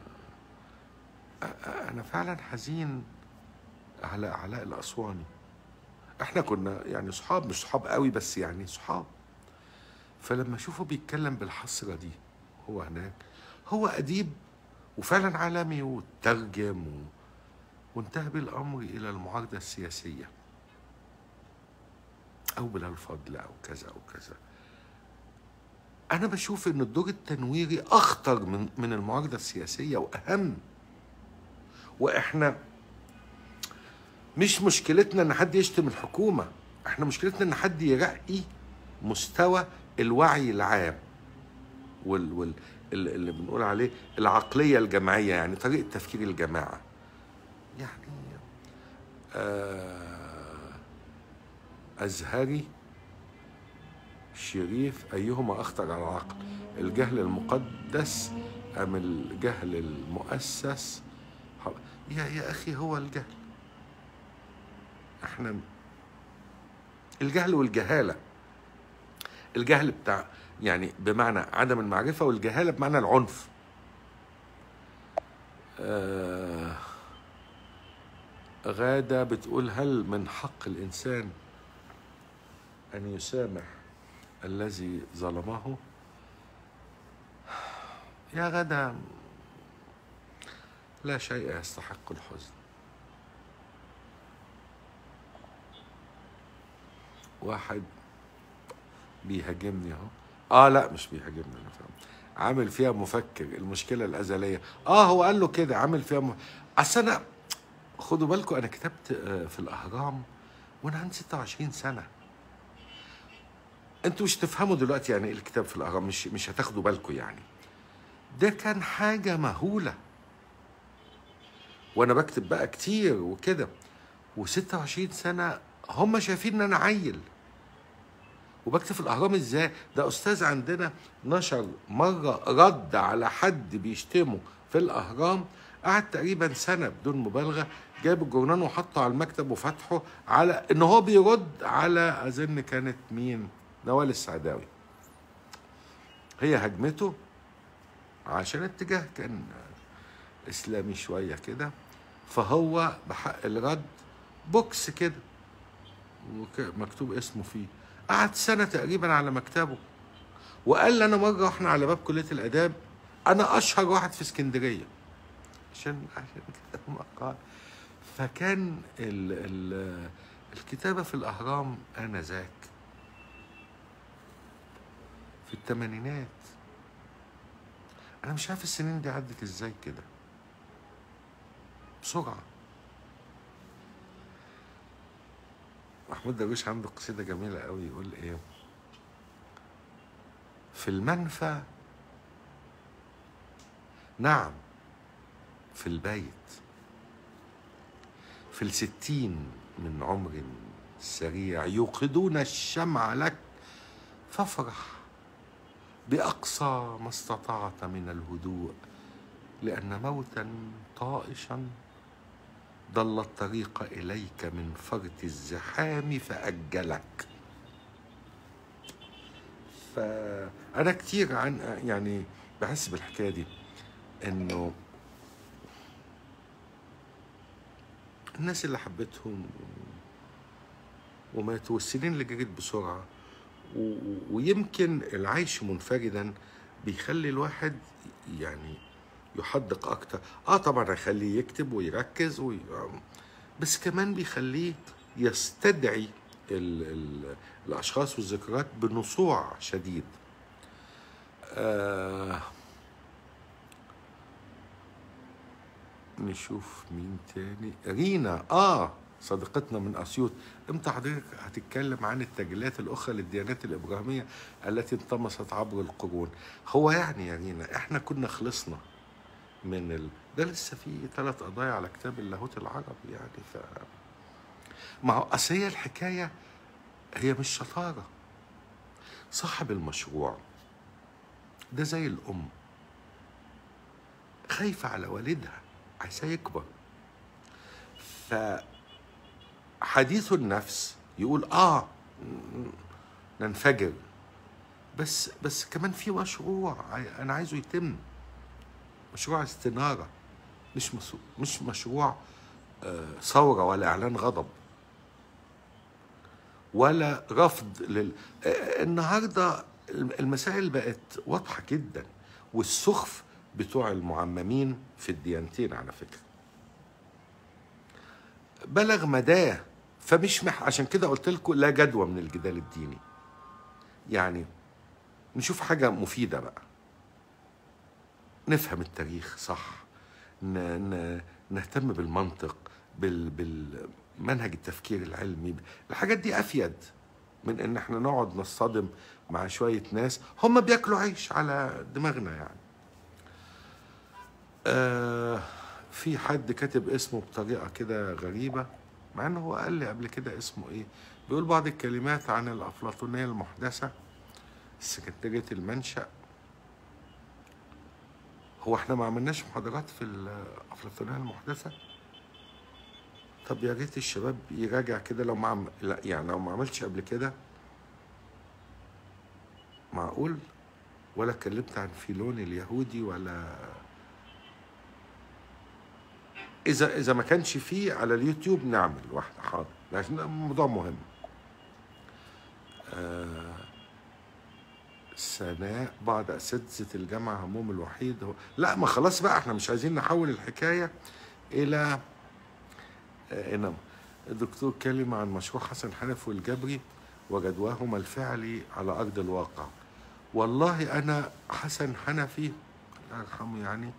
آه، آه، انا فعلا حزين على علاء الاسواني احنا كنا يعني صحاب مش صحاب قوي بس يعني صحاب فلما اشوفه بيتكلم بالحسره دي هو هناك هو اديب وفعلا عالمي وترجم و... وانتهى بالامر الى المعارضه السياسيه او بلا الفضل او كذا او كذا انا بشوف ان الدور التنويري اخطر من من المعارضه السياسيه واهم واحنا مش مشكلتنا ان حد يشتم الحكومه احنا مشكلتنا ان حد يرقي مستوى الوعي العام وال وال ال- اللي بنقول عليه العقليه الجماعيه يعني طريقه تفكير الجماعه يعني آه ازهري شريف أيهما أخطر على العقل الجهل المقدس أم الجهل المؤسس ح- يا يا أخي هو الجهل احنا الجهل والجهالة الجهل بتاع يعني بمعنى عدم المعرفة والجهالة بمعنى العنف آه غادة بتقول هل من حق الإنسان أن يسامح الذي ظلمه يا غدا لا شيء يستحق الحزن واحد بيهاجمني اهو اه لا مش بيهاجمني انا فاهم عامل فيها مفكر المشكله الازليه اه هو قال له كده عامل فيها م... اصل انا خدوا بالكم انا كتبت آه، في الاهرام وانا عندي 26 سنه انتوا مش تفهموا دلوقتي يعني ايه الكتاب في الاهرام مش مش هتاخدوا بالكم يعني ده كان حاجه مهوله وانا بكتب بقى كتير وكده و26 سنه هم شايفين ان انا عيل وبكتب في الاهرام ازاي ده استاذ عندنا نشر مره رد على حد بيشتمه في الاهرام قعد تقريبا سنه بدون مبالغه جايب الجورنال وحطه على المكتب وفتحه على ان هو بيرد على اظن كانت مين نوال السعداوي هي هجمته عشان اتجاه كان اسلامي شويه كده فهو بحق الرد بوكس كده ومكتوب اسمه فيه قعد سنة تقريبا على مكتبه وقال لي أنا مرة واحنا على باب كلية الآداب أنا أشهر واحد في اسكندرية عشان عشان كده مقال فكان ال ال الكتابة في الأهرام آنذاك في الثمانينات أنا مش عارف السنين دي عدت إزاي كده بسرعة محمود درويش عنده قصيدة جميلة قوي يقول إيه في المنفى نعم في البيت في الستين من عمر سريع يوقدون الشمع لك فافرح بأقصى ما استطعت من الهدوء لأن موتا طائشا ضل الطريق إليك من فرط الزحام فأجلك فأنا كتير عن يعني بحس بالحكاية دي إنه الناس اللي حبيتهم وماتوا والسنين اللي جرت بسرعة و- ويمكن العيش منفردا بيخلي الواحد يعني يحدق أكتر آه طبعا هيخليه يكتب ويركز وي... بس كمان بيخليه يستدعي ال... ال... الأشخاص والذكريات بنصوع شديد آه... نشوف مين تاني رينا اه صديقتنا من اسيوط امتى حضرتك هتتكلم عن التجليات الاخرى للديانات الابراهيميه التي انطمست عبر القرون هو يعني يا رينا احنا كنا خلصنا من ال... ده لسه في ثلاث قضايا على كتاب اللاهوت العربي يعني ف ما هو اصل هي الحكايه هي مش شطاره صاحب المشروع ده زي الام خايفه على والدها عايزاه يكبر فحديث النفس يقول اه م- ننفجر بس بس كمان في مشروع عاي- انا عايزه يتم مشروع استناره مش مس- مش مشروع آه، ثوره ولا اعلان غضب ولا رفض لل آه، النهارده المسائل بقت واضحه جدا والسخف بتوع المعممين في الديانتين على فكره بلغ مداه فمش مح عشان كده قلت لكم لا جدوى من الجدال الديني يعني نشوف حاجه مفيده بقى نفهم التاريخ صح ن... ن... نهتم بالمنطق بال... بالمنهج التفكير العلمي الحاجات دي افيد من ان احنا نقعد نصطدم مع شويه ناس هم بياكلوا عيش على دماغنا يعني آه في حد كاتب اسمه بطريقه كده غريبه مع انه هو قال لي قبل كده اسمه ايه بيقول بعض الكلمات عن الافلاطونيه المحدثه سكرتيريه المنشأ هو احنا ما عملناش محاضرات في الافلاطونيه المحدثه طب يا ريت الشباب يراجع كده لو ما عم... لا يعني لو ما عملتش قبل كده معقول ولا اتكلمت عن فيلون اليهودي ولا اذا اذا ما كانش فيه على اليوتيوب نعمل واحده حاضر لكن ده موضوع مهم آه سناء بعض اساتذه الجامعه همهم الوحيد هو لا ما خلاص بقى احنا مش عايزين نحول الحكايه الى آه انما الدكتور كلم عن مشروع حسن حنفي والجبري وجدواهما الفعلي على ارض الواقع والله انا حسن حنفي الله يرحمه يعني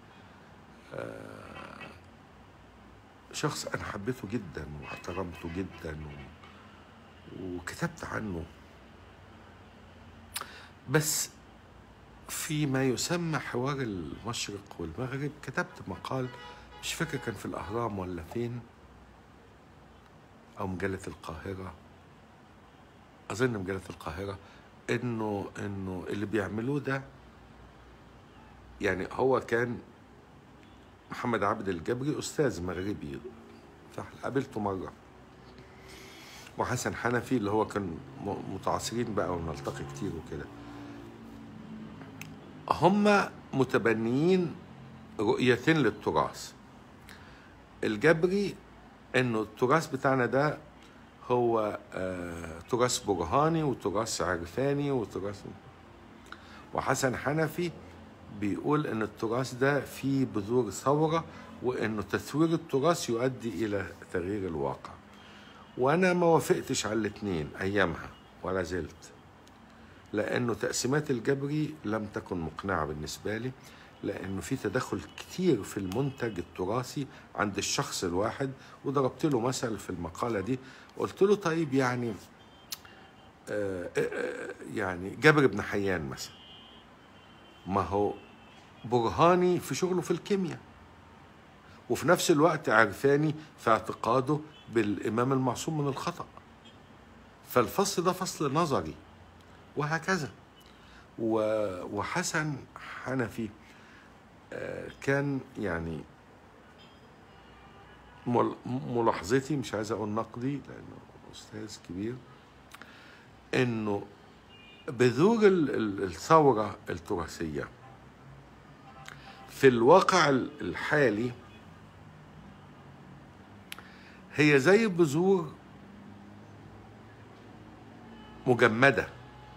شخص انا حبيته جدا واحترمته جدا و... وكتبت عنه بس فيما يسمى حوار المشرق والمغرب كتبت مقال مش فاكر كان في الاهرام ولا فين او مجله القاهره اظن مجله القاهره انه انه اللي بيعملوه ده يعني هو كان محمد عبد الجبري استاذ مغربي فقابلته مره وحسن حنفي اللي هو كان م- متعاصرين بقى ونلتقي كتير وكده هم متبنيين رؤيتين للتراث الجبري انه التراث بتاعنا ده هو آه، تراث برهاني وتراث عرفاني وتراث وحسن حنفي بيقول ان التراث ده فيه بذور ثوره وانه تثوير التراث يؤدي الى تغيير الواقع وانا ما وافقتش على الاثنين ايامها ولا زلت لانه تقسيمات الجبري لم تكن مقنعه بالنسبه لي لانه في تدخل كتير في المنتج التراثي عند الشخص الواحد وضربت له مثل في المقاله دي قلت له طيب يعني آه، آه، آه، يعني جابر بن حيان مثلا ما هو برهاني في شغله في الكيمياء وفي نفس الوقت عرفاني في اعتقاده بالإمام المعصوم من الخطأ فالفصل ده فصل نظري وهكذا و- وحسن حنفي آه، كان يعني مل- ملاحظتي مش عايز اقول نقدي لانه استاذ كبير انه بذور ال- ال- الثوره التراثيه في الواقع ال- الحالي هي زي بذور مجمده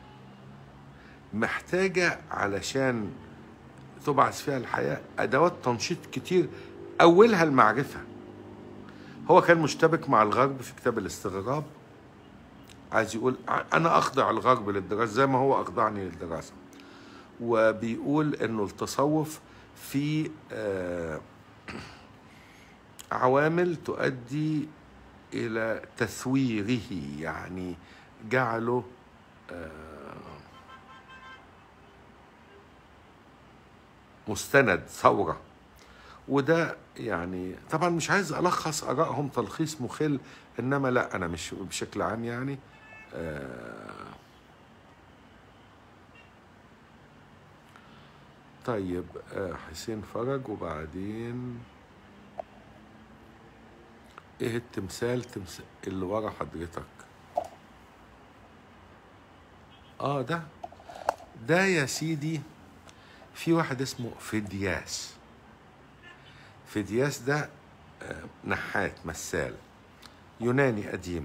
محتاجه علشان تبعث فيها الحياه ادوات تنشيط كتير اولها المعرفه هو كان مشتبك مع الغرب في كتاب الاستغراب عايز يقول انا اخضع الغرب للدراسه زي ما هو اخضعني للدراسه وبيقول انه التصوف في آه، عوامل تؤدي الى تثويره يعني جعله آه، مستند ثوره وده يعني طبعا مش عايز الخص ارائهم تلخيص مخل انما لا انا مش بشكل عام يعني آه طيب آه حسين فرج وبعدين ايه التمثال تمثال اللي ورا حضرتك اه ده ده يا سيدي في واحد اسمه فدياس فدياس ده آه، نحات مثال يوناني قديم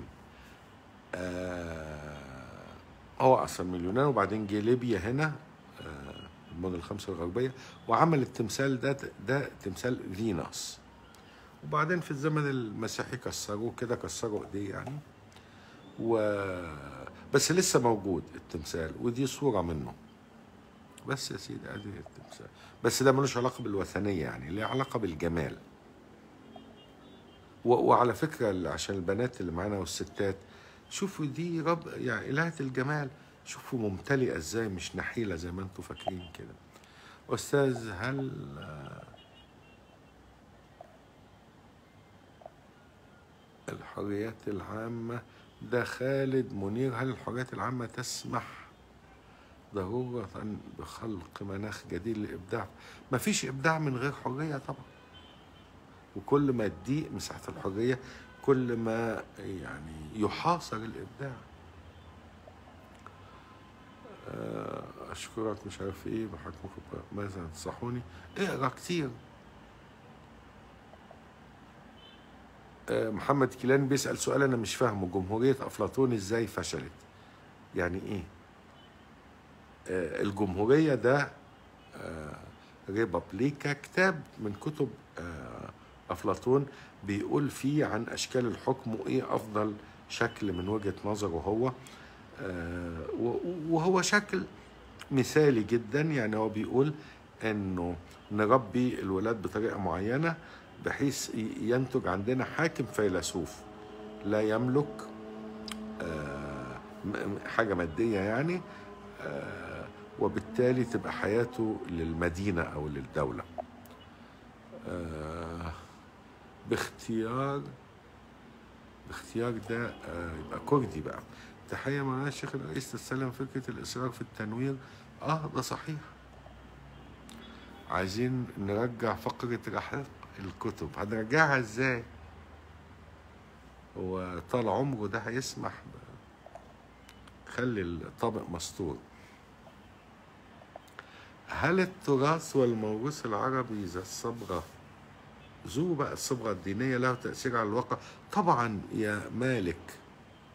آه، هو اصلا من اليونان وبعدين جه ليبيا هنا آه، المدن الخمسه الغربيه وعمل التمثال ده ده تمثال فينوس وبعدين في الزمن المسيحي كسروه كده كسروا ايديه يعني و بس لسه موجود التمثال ودي صوره منه بس يا سيدي ادي التمثال بس ده ملوش علاقه بالوثنيه يعني ليه علاقه بالجمال و- وعلى فكره اللي- عشان البنات اللي معانا والستات شوفوا دي رب يعني الهه الجمال شوفوا ممتلئه ازاي مش نحيله زي ما انتم فاكرين كده استاذ هل الحريات العامة ده خالد منير هل الحريات العامة تسمح ضرورة بخلق مناخ جديد للإبداع ما فيش إبداع من غير حرية طبعا وكل ما تضيق مساحة الحرية كل ما يعني يحاصر الإبداع آه، أشكرك مش عارف إيه بحكمكم ماذا تنصحوني اقرأ كتير آه، محمد كيلان بيسأل سؤال أنا مش فاهمه جمهورية أفلاطون إزاي فشلت يعني إيه آه، الجمهورية ده آه، ريبابليكا كتاب من كتب آه، أفلاطون بيقول فيه عن أشكال الحكم وإيه أفضل شكل من وجهة نظره هو آه، و- وهو شكل مثالي جدا يعني هو بيقول انه نربي الولاد بطريقه معينه بحيث ي- ينتج عندنا حاكم فيلسوف لا يملك آه، م- م- حاجه ماديه يعني آه، وبالتالي تبقى حياته للمدينه او للدوله آه، باختيار باختيار ده آه، يبقى كردي بقى تحية مولانا الشيخ الرئيس تستلم فكرة الإصرار في التنوير آه ده صحيح عايزين نرجع فقرة رحلة الكتب هنرجعها ازاي هو طال عمره ده هيسمح ب- خلي الطابق مستور هل التراث والموروث العربي ذا الصبغة ذو بقى الصبغة الدينية له تأثير على الواقع طبعا يا مالك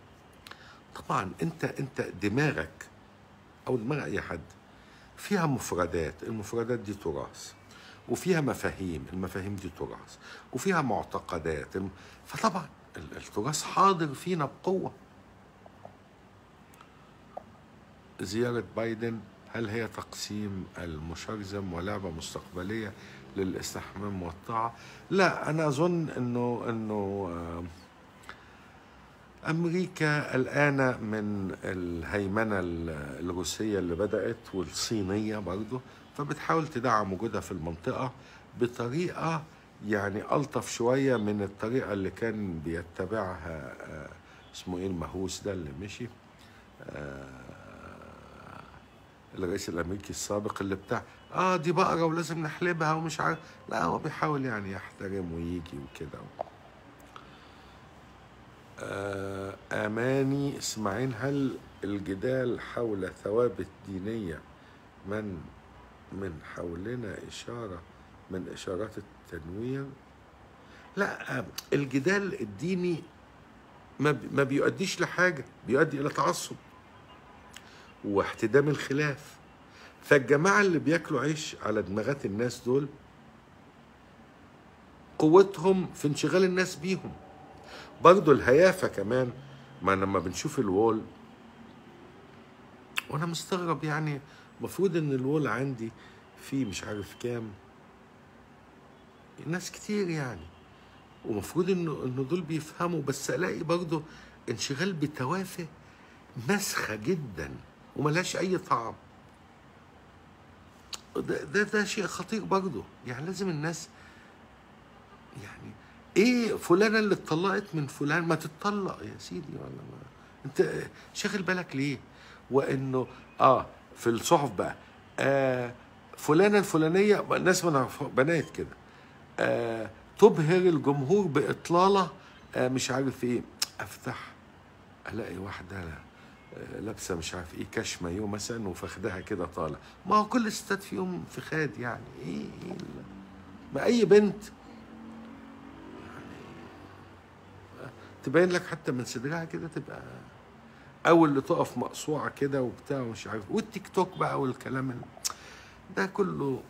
طبعا انت انت دماغك او دماغ اي حد فيها مفردات المفردات دي تراث وفيها مفاهيم المفاهيم دي تراث وفيها معتقدات الم- فطبعا ال- التراث حاضر فينا بقوه زيارة بايدن هل هي تقسيم المشرذم ولعبة مستقبلية للاستحمام والطاعة؟ لا أنا أظن أنه أنه آه، أمريكا قلقانة من الهيمنة ال- الروسية اللي بدأت والصينية برضه فبتحاول تدعم وجودها في المنطقة بطريقة يعني ألطف شوية من الطريقة اللي كان بيتبعها آه، اسمه إيه المهووس ده اللي مشي الرئيس الامريكي السابق اللي بتاع اه دي بقره ولازم نحلبها ومش عارف لا هو بيحاول يعني يحترم ويجي وكده آه اماني اسماعيل هل الجدال حول ثوابت دينيه من من حولنا اشاره من اشارات التنوير لا آه، الجدال الديني ما بي- ما بيؤديش لحاجه بيؤدي الى تعصب واحتدام الخلاف فالجماعة اللي بياكلوا عيش على دماغات الناس دول قوتهم في انشغال الناس بيهم برضو الهيافة كمان ما لما بنشوف الوول وانا مستغرب يعني المفروض ان الوول عندي فيه مش عارف كام ناس كتير يعني ومفروض انه انه دول بيفهموا بس الاقي برضو انشغال بتوافه مسخه جدا وملهاش اي طعم ده, ده ده شيء خطير برضه يعني لازم الناس يعني ايه فلانه اللي اتطلقت من فلان ما تتطلق يا سيدي ولا ما انت شاغل بالك ليه وانه اه في الصحف بقى آه فلانه الفلانيه ناس من بنات كده آه تبهر الجمهور باطلاله آه مش عارف ايه افتح الاقي واحده آه، لابسه مش عارف ايه كاش مايو مثلا وفخدها كده طالع ما هو كل الستات فيهم فخاد يعني ايه ايه ال- ما اي بنت يعني تبين لك حتى من صدرها كده تبقى او اللي تقف مقصوعه كده وبتاع ومش عارف والتيك توك بقى والكلام ال- ده كله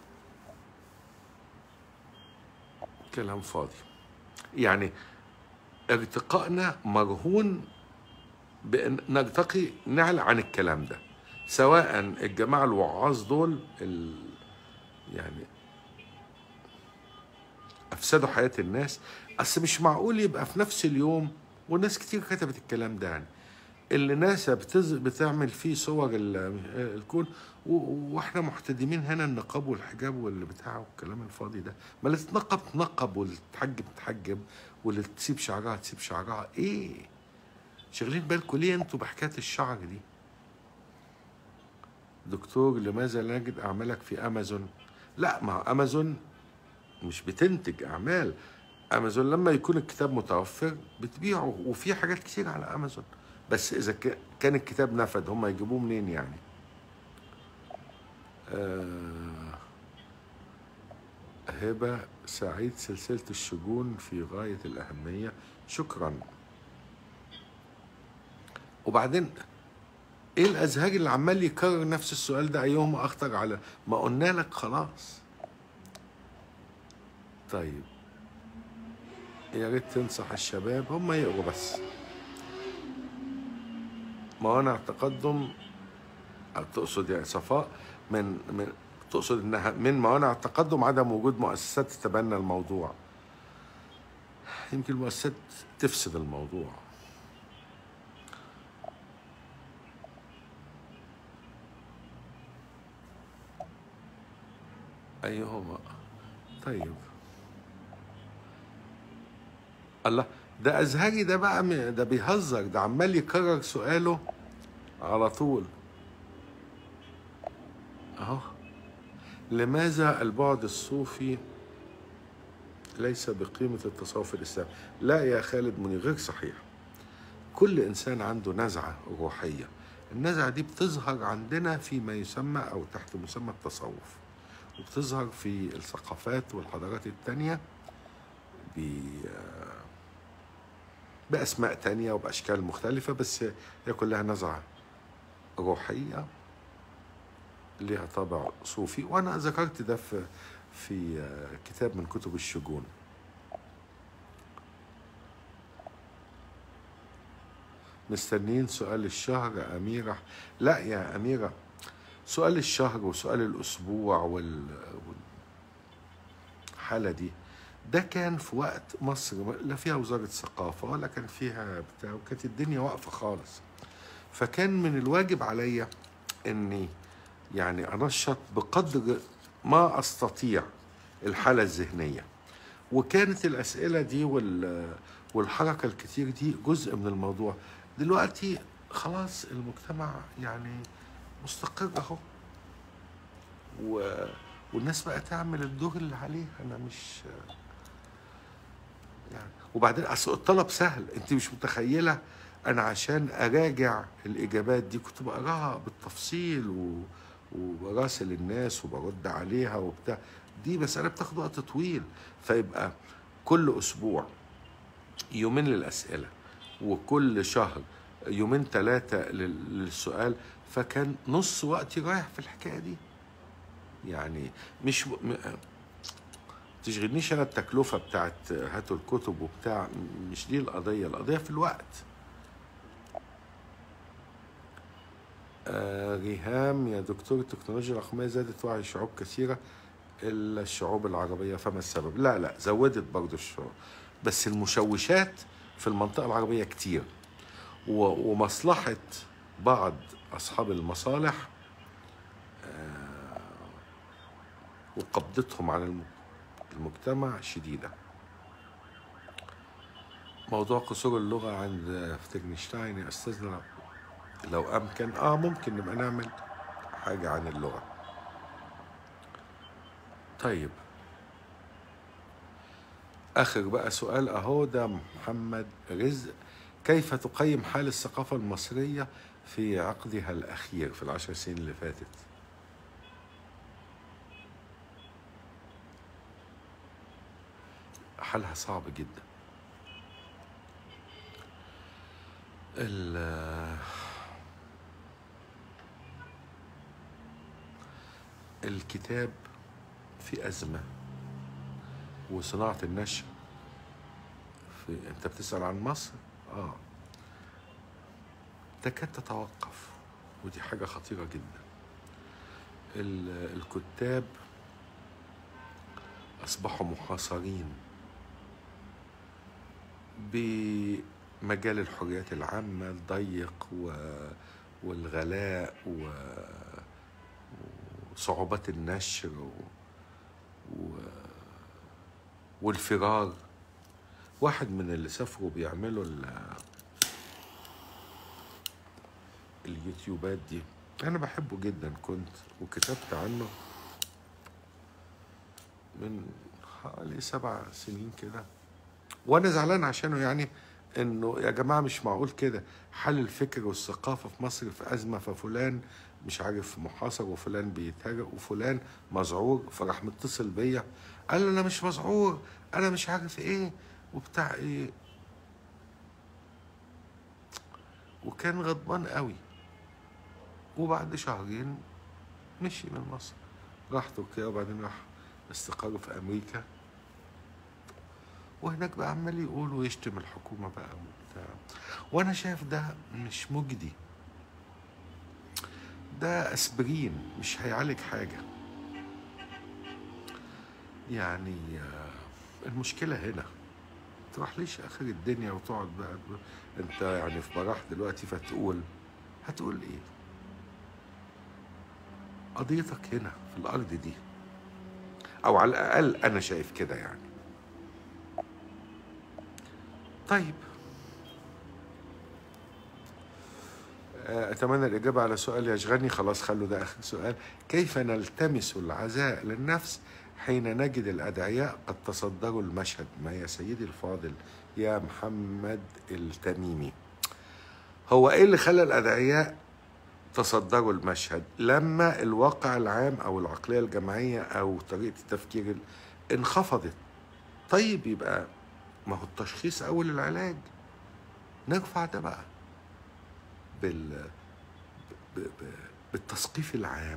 كلام فاضي يعني ارتقائنا مرهون بان نرتقي نعلى عن الكلام ده سواء الجماعه الوعاظ دول ال... يعني افسدوا حياه الناس اصل مش معقول يبقى في نفس اليوم وناس كتير كتبت الكلام ده يعني اللي ناسا بتز... بتعمل فيه صور ال- الكون و... واحنا محتدمين هنا النقاب والحجاب واللي بتاع والكلام الفاضي ده ما اللي تتنقب تنقب واللي تحجب تحجب واللي تسيب شعرها تسيب شعرها ايه شغلين بالكم ليه انتوا بحكايه الشعر دي دكتور لماذا لا نجد اعمالك في امازون لا ما هو امازون مش بتنتج اعمال امازون لما يكون الكتاب متوفر بتبيعه وفي حاجات كتير على امازون بس اذا ك- كان الكتاب نفد هم يجيبوه منين يعني آه هبه سعيد سلسله الشجون في غايه الاهميه شكرا وبعدين ايه الازهاج اللي عمال يكرر نفس السؤال ده ايهما اخطر على ما قلنا لك خلاص طيب يا ريت تنصح الشباب هم يقروا بس موانع التقدم أو تقصد يا صفاء من من تقصد انها من موانع التقدم عدم وجود مؤسسات تتبنى الموضوع يمكن المؤسسات تفسد الموضوع ايهما طيب الله ده ازهري ده بقى م- ده بيهزر ده عمال يكرر سؤاله على طول اهو لماذا البعد الصوفي ليس بقيمة التصوف الإسلامي لا يا خالد مني غير صحيح كل إنسان عنده نزعة روحية النزعة دي بتظهر عندنا فيما يسمى أو تحت مسمى التصوف وبتظهر في الثقافات والحضارات التانية ب- بأسماء تانية وبأشكال مختلفة بس هي كلها نزعة روحية لها طابع صوفي وأنا ذكرت ده في في آه، كتاب من كتب الشجون مستنين سؤال الشهر يا أميرة لا يا أميرة سؤال الشهر وسؤال الأسبوع وال والحالة دي ده كان في وقت مصر لا فيها وزارة ثقافة ولا كان فيها بتاع وكانت الدنيا واقفة خالص فكان من الواجب عليا اني يعني انشط بقدر ما استطيع الحالة الذهنية وكانت الأسئلة دي وال والحركة الكتير دي جزء من الموضوع دلوقتي خلاص المجتمع يعني مستقر اهو و... والناس بقى تعمل الدور اللي عليها انا مش يعني وبعدين اصل الطلب سهل انت مش متخيله انا عشان اراجع الاجابات دي كنت بقراها بالتفصيل و... وبراسل الناس وبرد عليها وبتاع دي مسألة بتاخد وقت طويل فيبقى كل أسبوع يومين للأسئلة وكل شهر يومين ثلاثة للسؤال فكان نص وقتي رايح في الحكاية دي يعني مش م... تشغلنيش انا التكلفه بتاعت هاتوا الكتب وبتاع مش دي القضيه القضيه في الوقت آه ريهام يا دكتور التكنولوجيا الرقميه زادت وعي شعوب كثيره الا الشعوب العربيه فما السبب لا لا زودت برضو الشعوب بس المشوشات في المنطقه العربيه كتير و- ومصلحه بعض اصحاب المصالح آه وقبضتهم على الم- المجتمع شديده موضوع قصور اللغه عند فتجنشتاين يا استاذنا لو امكن اه ممكن نبقى نعمل حاجه عن اللغه طيب اخر بقى سؤال اهو ده محمد رزق كيف تقيم حال الثقافه المصريه في عقدها الاخير في العشر سنين اللي فاتت حالها صعب جدا ال- الكتاب في أزمة وصناعة النشر في أنت بتسأل عن مصر؟ آه تكاد تتوقف ودي حاجة خطيرة جدا ال- الكتاب أصبحوا محاصرين بمجال الحريات العامة الضيق و... والغلاء و... وصعوبات النشر و... و... والفرار واحد من اللي سافروا بيعملوا ال... اليوتيوبات دي انا بحبه جدا كنت وكتبت عنه من حوالي سبع سنين كده وانا زعلان عشانه يعني انه يا جماعه مش معقول كده حل الفكر والثقافه في مصر في ازمه ففلان مش عارف محاصر وفلان بيتهاجر وفلان مذعور فراح متصل بيا قال لي انا مش مذعور انا مش عارف ايه وبتاع ايه وكان غضبان قوي وبعد شهرين مشي من مصر راح تركيا وبعدين راح استقر في امريكا وهناك بقى عمال يقول ويشتم الحكومه بقى وبتاع وانا شايف ده مش مجدي ده اسبرين مش هيعالج حاجه يعني آه، المشكله هنا تروح ليش اخر الدنيا وتقعد بقى انت يعني في براح دلوقتي فتقول هتقول ايه قضيتك هنا في الارض دي او على الاقل انا شايف كده يعني طيب آه، أتمنى الإجابة على سؤال يشغلني خلاص خلوا ده آخر سؤال كيف نلتمس العزاء للنفس حين نجد الأدعياء قد تصدروا المشهد ما يا سيدي الفاضل يا محمد التميمي هو إيه اللي خلى الأدعياء تصدروا المشهد لما الواقع العام أو العقلية الجماعية أو طريقة التفكير ال- انخفضت طيب يبقى ما هو التشخيص أول العلاج نرفع ده بقى بال ب... ب... بالتثقيف العام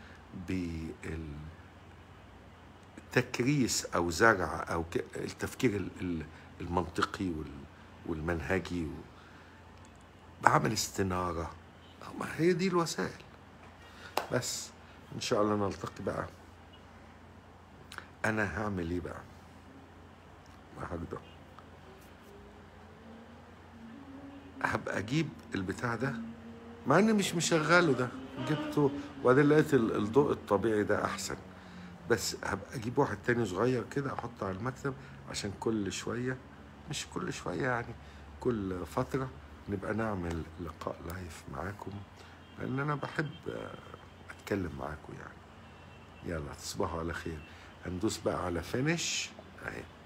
بالتكريس او زرع او ك... التفكير ال- ال- المنطقي وال... والمنهجي و... بعمل استناره ما هي دي الوسائل بس ان شاء الله نلتقي بقى انا هعمل ايه بقى النهارده هبقى اجيب البتاع ده مع اني مش مشغله ده جبته وبعدين لقيت ال- الضوء الطبيعي ده احسن بس هبقى اجيب واحد تاني صغير كده احطه على المكتب عشان كل شويه مش كل شويه يعني كل فتره نبقى نعمل لقاء لايف معاكم لان انا بحب آه، اتكلم معاكم يعني يلا تصبحوا على خير هندوس بقى على فينش اهي